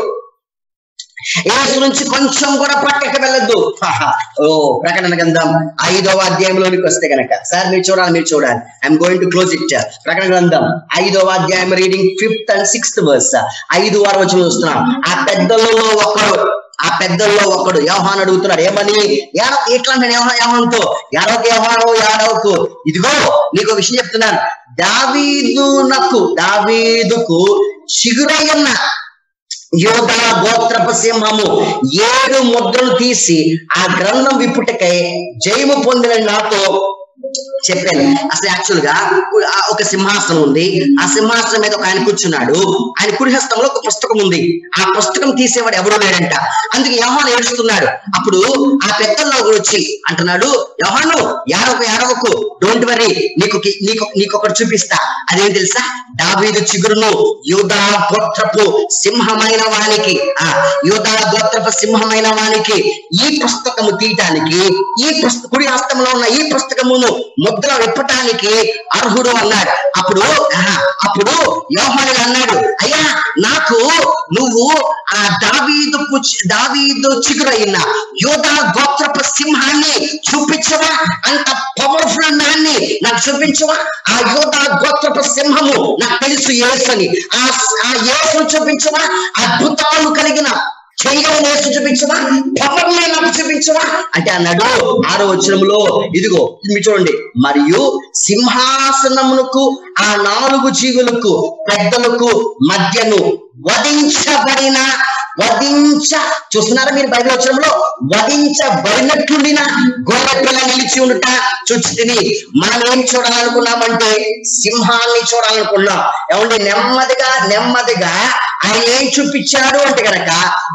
యేసు నుంచి కొంచెం కూడా పక్కకి వెళ్ళొద్దు హాహా. ఓ ప్రకటన గ్రంథం ఐదవ అధ్యాయంలోనికి వస్తే గనక సార్ మీరు చూడాలి మీరు చూడాలి I'm going to close it ప్రకటన గ్రంథం ఐదవ అధ్యాయం reading fifth and sixth verse ఐదు వారు వచ్చి చూస్తున్నాం ఆ పెద్దలలో ఒకడు ఆ పెద్దల్లో ఒకడు యోహాన్ అడుగుతున్నాడు ఏమని యాడో ఇట్లా నేను యోహాన్తో యాడోకు యోహాను యాడోకు ఇదిగో నీకు ఒక విషయం చెప్తున్నాను దావీదునకు దావీదుకు చిగురయ్యన్న యోధ గోత్రపు సింహము ఏడు ముద్రలు తీసి ఆ గ్రంథం విప్పుటకై జయము పొందిన నాతో చెప్పాను అసలు యాక్చువల్ గా ఆ ఒక సింహాసనం ఉంది ఆ సింహాసనం మీద ఒక ఆయన కూర్చున్నాడు ఆయన కుడి హస్తంలో ఒక పుస్తకం ఉంది ఆ పుస్తకం తీసేవాడు ఎవడో లేడంట అందుకే యోహాను ఏడుస్తున్నాడు అప్పుడు ఆ పెద్దల్లో కూడా వచ్చి అంటున్నాడు యోహాను యాడవకు యాడవకు డోంట్ వరీ నీకు నీకు నీకు ఒకటి చూపిస్తా అదేం తెలుసా దావీదు చిగురును యూదా గోత్రపు సింహమైన వానికి ఆ యూదా గోత్రపు సింహమైన వానికి ఈ పుస్తకము తీయటానికి ఈ పుస్తక కుడి హస్తంలో ఉన్న ఈ పుస్తకమును ముద్ర విప్పటానికి అర్హుడు అన్నాడు అప్పుడు ఆహా, అప్పుడు యోహానుడు అన్నాడు అయ్యా నాకు నువ్వు ఆ దావీదు పుచ్- దావీదు చిగురైన యోధా గోత్రపు సింహాన్ని చూపించవా అంత పవర్ఫుల్ దాన్ని నాకు చూపించవా ఆ యోధా గోత్రపు సింహము నాకు తెలుసు యేసని ఆ ఆ యేసును చూపించవా అద్భుతాలు కలిగిన చేయగల యేసు చూపించవా పవర్ నాకు చూపించవా అంటే అన్నాడు ఆరో వచనంలో ఇదిగో ఇది మీరు చూడండి మరియు సింహాసనమునకు ఆ నాలుగు జీవులకు పెద్దలకు మధ్యను వధించబడిన వధించ చూస్తున్నారా మీరు బైబిల్ వచ్చరంలో వధించబడినట్లుండిన గొర్రె పిల్ల నిలిచి ఉండుట చూచితిని మనం ఏం చూడాలనుకున్నామంటే సింహాన్ని చూడాలనుకున్నాం ఏమంటే నెమ్మదిగా నెమ్మదిగా ఆయన ఏం చూపించాడు అంటే గనక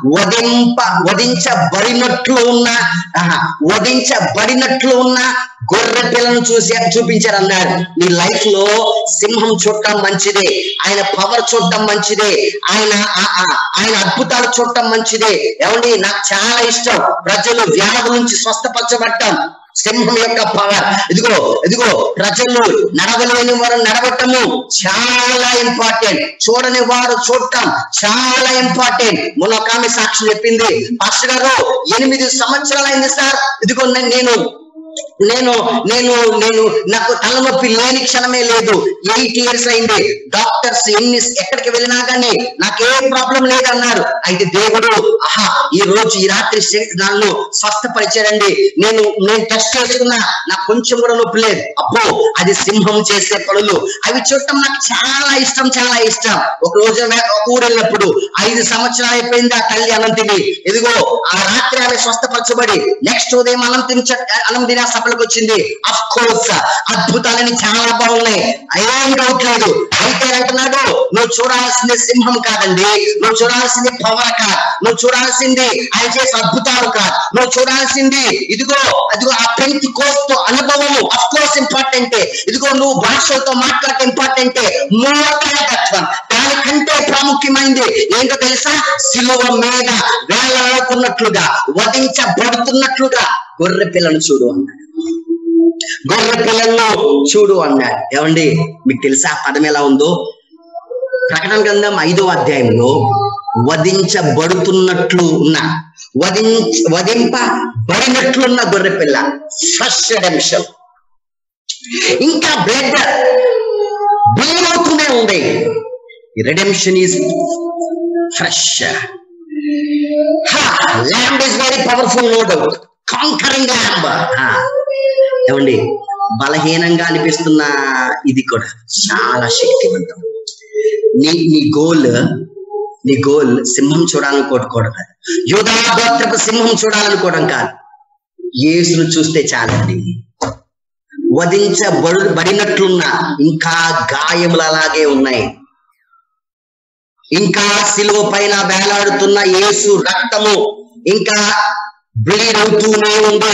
వధింప వధించబడినట్లు ఉన్న ఆహా, వధించబడినట్లు ఉన్న గొర్రె పిల్లను చూసి చూపించారు అన్నాడు నీ లైఫ్ లో సింహం చూడటం మంచిదే ఆయన పవర్ చూడటం మంచిదే ఆయన ఆ- ఆ- ఆయన అద్భుతాలు చూడటం మంచిదే ఏమండి నాకు చాలా ఇష్టం ప్రజలు వ్యాధుల నుంచి స్వస్థపరచబడటం సింహం యొక్క పవర్ ఇదిగో ఇదిగో ప్రజలు నడవలేని వారు నడవటము చాలా ఇంపార్టెంట్ చూడని వారు చూడటం చాలా ఇంపార్టెంట్ మొన్న ఒక ఆమె సాక్షి చెప్పింది పాస్టర్ గారు ఎనిమిది సంవత్సరాలైంది సార్ ఇదిగో నే- నేను నేను నేను నేను నాకు తలనొప్పి లేని క్షణమే లేదు ఎయిట్ ఇయర్స్ అయింది డాక్టర్స్ ఎన్ని ఎక్కడికి వెళ్ళినా కానీ నాకే ప్రాబ్లం లేదన్నారు అయితే దేవుడు ఆహా ఈ రోజు ఈ రాత్రి శ- నన్ను స్వస్థపరిచాడండి నేను నేను టెస్ట్ చేసుకున్నా నాకు కొంచెం కూడా నొప్పి లేదు అబ్బో అది సింహం చేసే పనులు అవి చూడటం నాకు చాలా ఇష్టం చాలా ఇష్టం ఒక రోజు మే- ఒక ఊరు వెళ్ళినప్పుడు ఐదు సంవత్సరాలు అయిపోయింది ఆ తల్లి అన్నం తిని ఇదిగో ఆ రాత్రి ఆమె స్వస్థపరచబడి నెక్స్ట్ ఉదయం అన్నం తిని చ- అన్నం తిని ఆ సభలకు వచ్చింది అఫ్ కోర్స్ అద్భుతాలని చాలా బాగున్నాయి ఏం డౌట్ లేదు అయితే అంటున్నాడు నువ్వు చూడాల్సింది సింహం కాదండి నువ్వు చూడాల్సింది పవర్ కాదు నువ్వు చూడాల్సింది ఆయన చేసే అద్భుతాలు కాదు నువ్వు చూడాల్సింది ఇదిగో అదిగో ఆ పెంతి కోస్తో అనుభవము అఫ్ కోర్స్ ఇంపార్టెంటే ఇదిగో నువ్వు భాషలతో మాట్లాడటం ఇంపార్టెంటే మూలకాయకత్వం దానికంటే ప్రాముఖ్యమైనది ఏంటో తెలుసా సిలువ మీద వేలాడుతున్నట్లుగా వధించబడుతున్నట్లుగా గొర్రె పిల్లను చూడు అన్నాడు గొర్రె పిల్లలను చూడు అన్నాడు ఏమండి మీకు తెలుసా ఆ పదం ఎలా ఉందో ప్రకటన గ్రంథం ఐదో అధ్యాయంలో వధించబడుతున్నట్లు ఉన్న వధించ వధింపబడినట్లున్న గొర్రె పిల్ల ఫస్ట్ రెడెంప్షన్ ఇంకా బ్లడ్ బ్లీడ్ అవుతూనే ఉంది redemption is fresh land is very powerful no doubt conquering lamb ఏమండి బలహీనంగా అనిపిస్తున్న ఇది కూడా చాలా శక్తివంతం నీ నీ గోల్ నీ గోల్ సింహం చూడాలనుకోవడం కాదు యూదా గోత్రపు సింహం చూడాలనుకోవడం కాదు యేసును చూస్తే చాలండి వధించబడు బడినట్లున్న ఇంకా గాయములు అలాగే ఉన్నాయి ఇంకా శిలువ పైన వేలాడుతున్న యేసు రక్తము ఇంకా బ్లీడ్ అవుతూనే ఉంది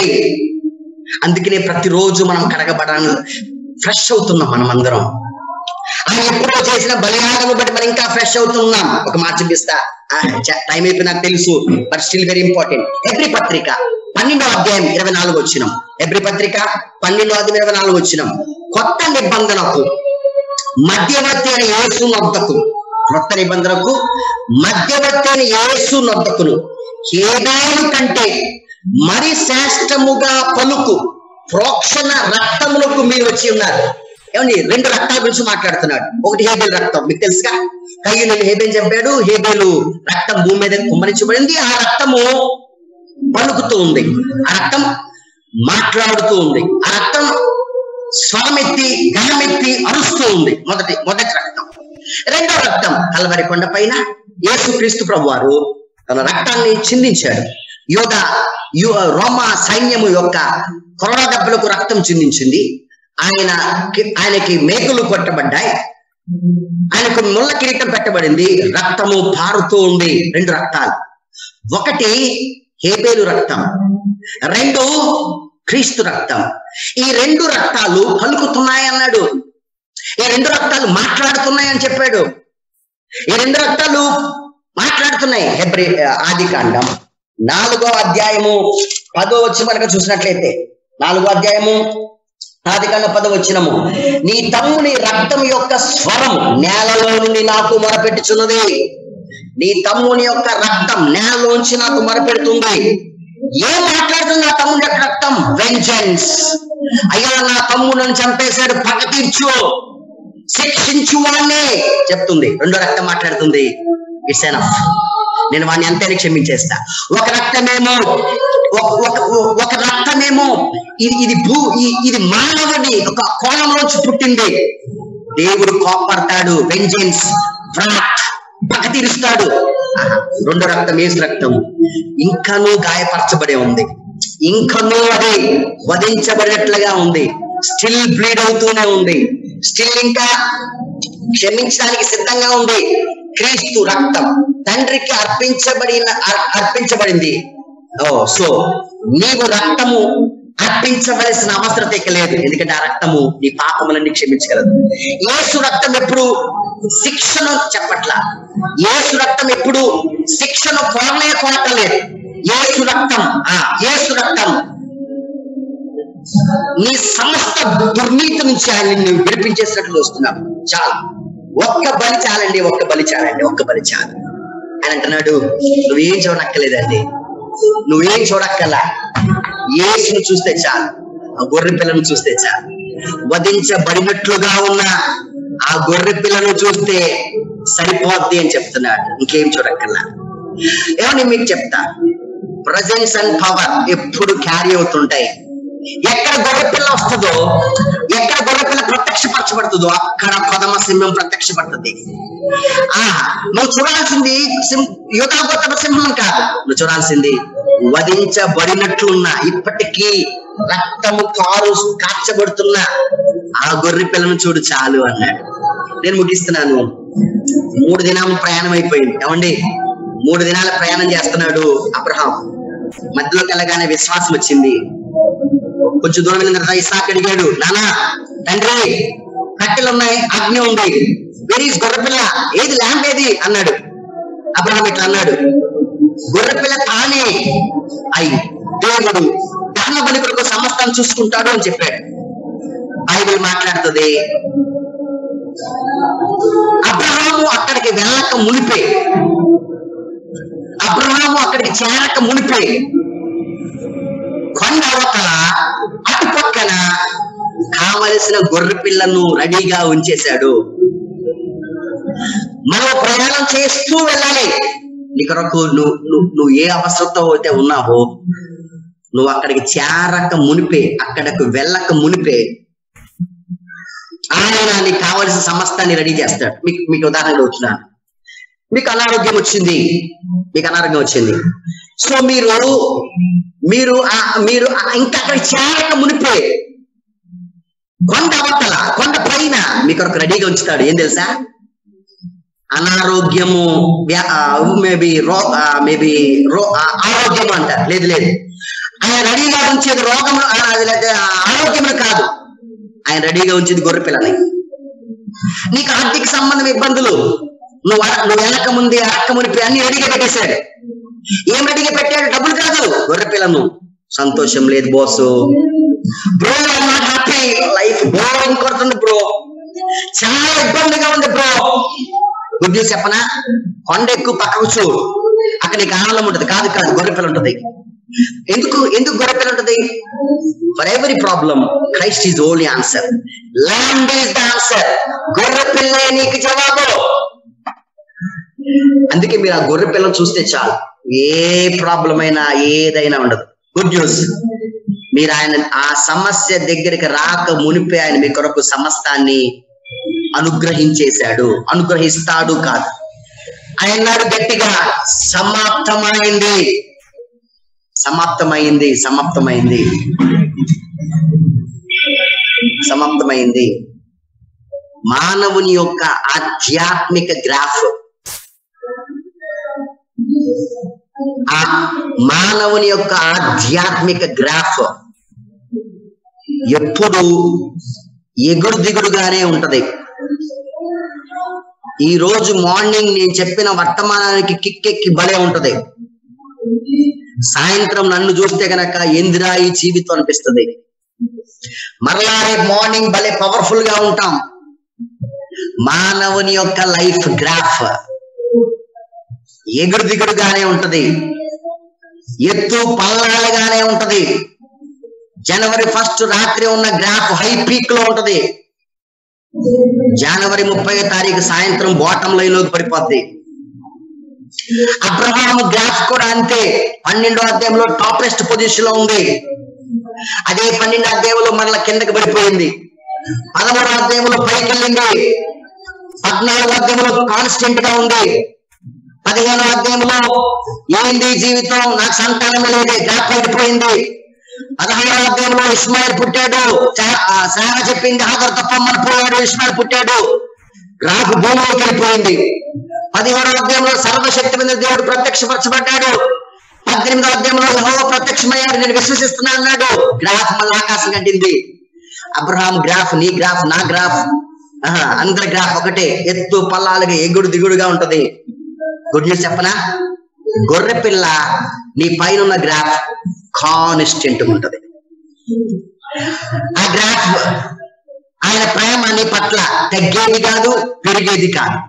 అందుకనే ప్రతిరోజు మనం కడగబడాలని ఫ్రెష్ అవుతున్నాం మనం అందరం ఆయన ఎప్పుడో చేసిన బలియాగము బట్టి మనం ఇంకా ఫ్రెష్ అవుతున్నాం ఒక మాట చూపిస్తా టైం అయిపోయి నాకు తెలుసు బట్ స్టిల్ వెరీ ఇంపార్టెంట్ ఎబ్రి పత్రిక పన్నెండో అధ్యాయం ఇరవై నాలుగు వచ్చినాం ఎబ్రి పత్రిక పన్నెండో అధ్యాయం ఇరవై నాలుగు వచ్చినాం కొత్త నిబంధనకు మధ్యవర్తి అయిన యేసు నొద్దకు కొత్త నిబంధనకు మధ్యవర్తి అయిన యేసు నొద్దకును ఏదాని కంటే మరి శ్రేష్టముగా పలుకు ప్రోక్షణ రక్తములకు మీరు వచ్చి ఉన్నారు ఏమండి రెండు రక్తాల గురించి మాట్లాడుతున్నాడు ఒకటి హేబేల్ రక్తం మీకు తెలుసుగా కయ్యి నేను హేబేల్ చంపాడు హేబేలు రక్తం భూమి మీద కుమ్మరించబడింది ఆ రక్తము పలుకుతూ ఉంది ఆ రక్తం మాట్లాడుతూ ఉంది ఆ రక్తం స్వరమెత్తి గణమెత్తి అరుస్తూ ఉంది మొదటి మొదటి రక్తం రెండో రక్తం కలవరి కొండ పైన యేసుక్రీస్తు ప్రభు వారు తన రక్తాన్ని చిందించాడు యోధ యు రోమా సైన్యము యొక్క కొరడ దెబ్బలకు రక్తం చిందించింది ఆయన ఆయనకి మేకులు కొట్టబడ్డాయి ఆయనకు ముళ్ళ కిరీటం పెట్టబడింది రక్తము పారుతూ ఉంది రెండు రక్తాలు ఒకటి హేబేలు రక్తం రెండు క్రీస్తు రక్తం ఈ రెండు రక్తాలు పలుకుతున్నాయి అన్నాడు ఈ రెండు రక్తాలు మాట్లాడుతున్నాయి అని చెప్పాడు ఈ రెండు రక్తాలు మాట్లాడుతున్నాయి హెబ్రి ఆది కాండం నాలుగో అధ్యాయము పదో వచ్చి మనకు చూసినట్లయితే నాలుగో అధ్యాయము ఆది కాండ పదో వచ్చినము నీ తమ్ముని రక్తం యొక్క స్వరం నేలలో నుండి నాకు మొరపెట్టుచున్నది నీ తమ్ముని యొక్క రక్తం నేలలోంచి నాకు మొరపెడుతుంది ఏం మాట్లాడుతుంది నా తమ్ముని యొక్క రక్తం వెంజన్స్ అయ్యా నా తమ్ముడు నన్ను చంపేశాడు పగ తీర్చు శిక్షించు వాణ్ణి చెప్తుంది రెండో రక్తం మాట్లాడుతుంది ఇట్స్ ఎనఫ్ నేను వాడిని అంతేనే క్షమించేస్తా ఒక రక్తమేమో ఒక ఒక ఒక రక్తమేమో ఇది ఇది భూ ఈ- ఇది మానవుడి ఒక కోణంలోంచి పుట్టింది దేవుడు కోపడతాడు వెంజెన్స్ వ్రాత్ పగ తీరుస్తాడు ఆహా, రెండో రక్తం ఏసు రక్తం ఇంకనూ గాయపరచబడే ఉంది ఇంకనూ అది వధించబడినట్లుగా ఉంది స్టిల్ బ్లీడ్ అవుతూనే ఉంది స్టిల్ ఇంకా క్షమించడానికి సిద్ధంగా ఉంది క్రీస్తు రక్తం తండ్రికి అర్పించబడిన అర్- అర్పించబడింది ఓ సో నీవు రక్తము అర్పించవలసిన అవసరత ఇక లేదు ఎందుకంటే ఆ రక్తము నీ పాపములన్నీ క్షమించగలదు యేసు రక్తం ఎప్పుడు శిక్షను చెప్పట్ల యేసు రక్తం ఎప్పుడు శిక్షను కొనలే కొనటలేదు యేసు రక్తం ఆ యేసు రక్తం నీ సమస్త దుర్నీతి నుంచి ఆయన నిన్ను విడిపించేసినట్లు వస్తున్నావు చాలు ఒక్క బలి చాలండి ఒక్క బలి చాలండి ఒక్క బలి చాలు ఆయన అంటున్నాడు నువ్వేం చూడక్కర్లేదండి నువ్వేం చూడక్కర్లా యేసును చూస్తే చాలు ఆ గొర్రె పిల్లను చూస్తే చాలు వధించబడినట్లుగా ఉన్న ఆ గొర్రె పిల్లను చూస్తే సరిపోద్ది అని చెప్తున్నాడు ఇంకేం చూడక్కర్లా ఏమని మీకు చెప్తా ప్రజెన్స్ అండ్ పవర్ ఎప్పుడు క్యారీ అవుతుంటాయి ఎక్కడ గొర్రెపిల్ల వస్తుందో ఎక్కడ గొర్రెపిల్ల ప్రత్యక్షపరచబడుతుందో అక్కడ పదమ సింహం ప్రత్యక్షపడుతుంది ఆ నువ్వు చూడాల్సింది సింహ యుధాగోతమ సింహం కాదు నువ్వు చూడాల్సింది వధించబడినట్లున్న ఇప్పటికీ రక్తము కారు కాచబడుతున్న ఆ గొర్రె పిల్లను చూడు చాలు అన్నాడు నేను ముగిస్తున్నాను మూడు దినాలు ప్రయాణం అయిపోయింది ఏమండి మూడు దినాల ప్రయాణం చేస్తున్నాడు అబ్రహాం మధ్యలోకి వెళ్ళగానే విశ్వాసం వచ్చింది కొంచెం దూరం వెళ్ళిన తర్వాత ఇసాక్ అడిగాడు నానా తండ్రి కట్టెలు ఉన్నాయి అగ్ని ఉంది వెరీస్ గొర్రెపిల్ల ఏది ల్యాంప్ ఏది అన్నాడు అబ్రహం ఇట్లా అన్నాడు గొర్రెపిల్ల తానే అయి దేవుడు దహన బలి కొరకు సమస్తం చూసుకుంటాడు అని చెప్పాడు బైబిల్ మాట్లాడుతుంది అబ్రహాము అక్కడికి వెళ్ళక మునిపే అబ్రహాము అక్కడికి చేరక మునిపే కొండ అవతల అటు పక్కన కావలసిన గొర్రె పిల్లను రెడీగా ఉంచేశాడు మనం ప్రయాణం చేస్తూ వెళ్ళాలి నీ కొరకు నువ్వు నువ్వు నువ్వు ఏ అవసరంతో అయితే ఉన్నావో నువ్వు అక్కడికి చేరక మునిపే అక్కడికి వెళ్ళక మునిపే ఆయన నీకు కావలసిన సమస్తాన్ని రెడీ చేస్తాడు మీకు మీకు ఉదాహరణ వచ్చినాను మీకు అనారోగ్యం వచ్చింది మీకు అనారోగ్యం వచ్చింది సో మీరు మీరు ఆ- మీరు ఆ- ఇంకా అక్కడ చేరక మునిపే కొండ అవతల కొండ పైన మీ కొరకు రెడీగా ఉంచుతాడు ఏం తెలుసా అనారోగ్యము మేబీ రో మేబీ రో ఆ, ఆరోగ్యము అంటారు లేదు లేదు ఆయన రెడీగా ఉంచేది రోగము ఆ, అది లేదా ఆరోగ్యము కాదు ఆయన రెడీగా ఉంచేది గొర్రె పిల్లని నీకు ఆర్థిక సంబంధం ఇబ్బందులు నువ్వు అర- నువ్వు వెనక ముందే అరక్క మునిపి అన్ని రెడీగా పెట్టేశాడు ఏం రెడీగా పెట్టాడు డబ్బులు కాదు గొర్రె పిల్లను సంతోషం లేదు boss bro not happy life boring కొడుతుంది బ్రో చాలా ఇబ్బందిగా ఉంది బ్రో గుడ్ న్యూస్ చెప్పనా కొండ ఎక్కువ పక్కకు చూడు అక్కడ నీకు ఆనందం ఉంటుంది కాదు కాదు గొర్రె పిల్ల ఉంటుంది ఎందుకు ఎందుకు గొర్రె పిల్ల ఉంటుంది for every problem Christ is only answer land is the answer గొర్రె పిల్లే నీకు జవాబు అందుకే మీరు ఆ గొర్రె పిల్లని చూస్తే చాలు ఏ ప్రాబ్లం అయినా ఏదైనా ఉండదు గుడ్ న్యూస్ మీరు ఆయన ఆ సమస్య దగ్గరికి రాక మునిపే ఆయన మీ కొరకు సమస్తాన్ని అనుగ్రహించేశాడు అనుగ్రహిస్తాడు కాదు ఆయన అన్నాడు గట్టిగా సమాప్తమైంది సమాప్తమైంది సమాప్తమైంది సమాప్తమైంది మానవుని యొక్క ఆధ్యాత్మిక గ్రాఫ్ ఆ మానవుని యొక్క ఆధ్యాత్మిక గ్రాఫ్ ఎప్పుడు ఎగుడు దిగుడుగానే ఉంటది ఈ రోజు మార్నింగ్ నేను చెప్పిన వర్తమానానికి కిక్కెక్కి భలే ఉంటది సాయంత్రం నన్ను చూస్తే గనక ఎందిరా ఈ జీవితం అనిపిస్తుంది మరలా రేపు మార్నింగ్ భలే పవర్ఫుల్ గా ఉంటాం మానవుని యొక్క లైఫ్ గ్రాఫ్ ఎగుడు దిగుడుగానే ఉంటది ఎత్తు పల్లాలుగానే ఉంటది జనవరి ఫస్ట్ రాత్రి ఉన్న గ్రాఫ్ హై పీక్ లో ఉంటది జనవరి ముప్పై తారీఖు సాయంత్రం బాటం లైన్ లోకి పడిపోద్ది అబ్రహాం గ్రాఫ్ కూడా అంతే పన్నెండో అధ్యాయంలో టాపెస్ట్ పొజిషన్ లో ఉంది అదే పన్నెండు అధ్యాయంలో మరల కిందకి పడిపోయింది పదమూడో అధ్యాయంలో పైకి వెళ్ళింది పద్నాలుగో అధ్యాయంలో కాన్స్టెంట్ గా ఉంది పదిహేనో అధ్యాయంలో ఏంది జీవితం నాకు సంతానం లేదే గ్రాఫ్ పడిపోయింది పదహారో అధ్యాయంలో ఇస్మాయిల్ పుట్టాడు సా- ఆ సారా చెప్పింది ఆదర్ తప్పమ్మని పోయాడు ఇస్మాయిల్ పుట్టాడు గ్రాఫ్ భూమిలోకి వెళ్ళిపోయింది పదిహేడో అధ్యాయంలో సర్వశక్తి మీద దేవుడు ప్రత్యక్షపరచబడ్డాడు పద్దెనిమిదో అధ్యాయంలో యెహోవా ప్రత్యక్షమయ్యాడు నేను విశ్వసిస్తున్నా అన్నాడు గ్రాఫ్ మళ్ళీ ఆకాశం కంటింది అబ్రహాం గ్రాఫ్ నీ గ్రాఫ్ నా గ్రాఫ్ ఆహా, అందరి గ్రాఫ్ ఒకటే ఎత్తు పల్లాలుగా ఎగుడు దిగుడుగా ఉంటది గుడ్ న్యూస్ చెప్పనా గొర్రె పిల్ల నీ పైన ఉన్న గ్రాఫ్ కాన్స్టెంట్ ఉంటది ఆ గ్రాఫ్ ఆయన ప్రేమ నీ పట్ల తగ్గేది కాదు పెరిగేది కాదు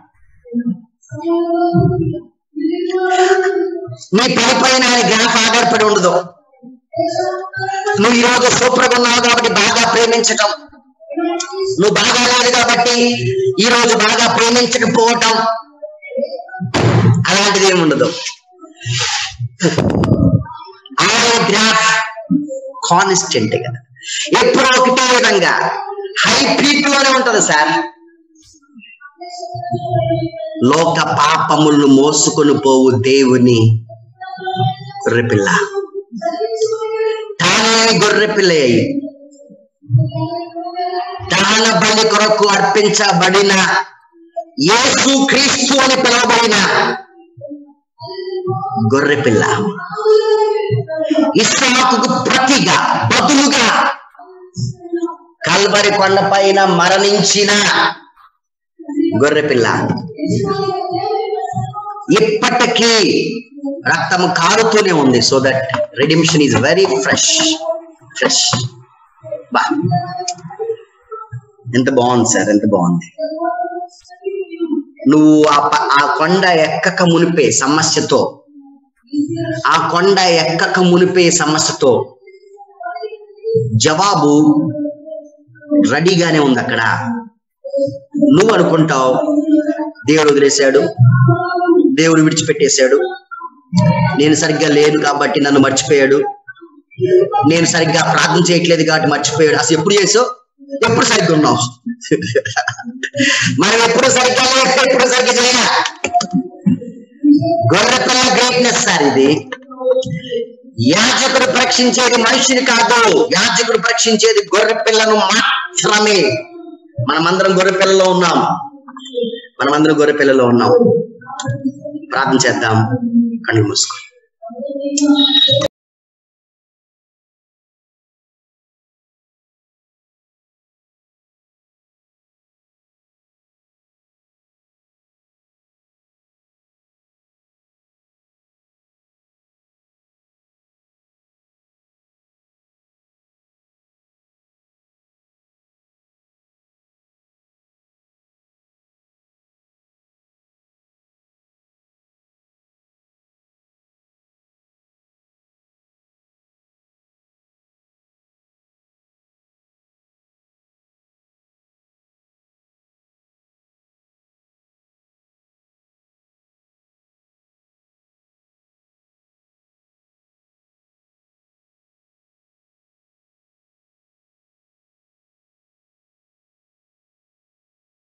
నీ పని పైన ఆయన గ్రాఫ్ ఆధారపడి ఉండదు నువ్వు ఈ రోజు సూపర్ గా ఉన్నావు కాబట్టి బాగా ప్రేమించటం నువ్వు బాగా లేదు కాబట్టి ఈ రోజు బాగా ప్రేమించకపోవటం అలాంటిది ఏమి ఉండదు ఆయన గ్రాఫ్ కాన్స్టెంట్ కదా ఎప్పుడు ఒకటే విధంగా హై పీక్ లోనే ఉంటది సార్ లోక పాపములను మోసుకొని పోవు దేవుని గొర్రెపిల్ల తానే గొర్రెపిల్ల అయి దాన బలి కొరకు అర్పించబడిన యేసు క్రీస్తు అని పిలువబడిన గొర్రెపిల్ల ఇస్సాకుకు ప్రతిగా బదులుగా కల్వరి కొండ పైన మరణించిన గొర్రెపిల్ల ఇప్పటికీ రక్తం కారుతూనే ఉంది so that redemption is very fresh fresh బా ఎంత బాగుంది సార్ ఎంత బాగుంది నువ్వు ఆ ప- ఆ కొండ ఎక్కక మునిపే సమస్యతో ఆ కొండ ఎక్కక మునిపే సమస్యతో జవాబు రెడీగానే ఉంది అక్కడ నువ్వు అనుకుంటావు దేవుడు వదిలేశాడు దేవుడు విడిచిపెట్టేశాడు నేను సరిగ్గా లేను కాబట్టి నన్ను మర్చిపోయాడు నేను సరిగ్గా ప్రార్థన చేయట్లేదు కాబట్టి మర్చిపోయాడు అసలు ఎప్పుడు చేసావు ఎప్పుడు సరిగ్గా ఉన్నావు మనం ఎప్పుడు సరిగ్గా లేదు ఎప్పుడు సరిగ్గా చేయలే గొర్రె పిల్ల గ్రేట్నెస్ సార్ ఇది యాజకుడు పరీక్షించేది మనిషిని కాదు యాజకుడు పరీక్షించేది గొర్రె పిల్లను మాత్రమే మనమందరం గొర్రె పిల్లలో ఉన్నాం మనమందరం గొర్రె పిల్లలో ఉన్నాం ప్రార్థన చేద్దాం కళ్ళు మూసుకో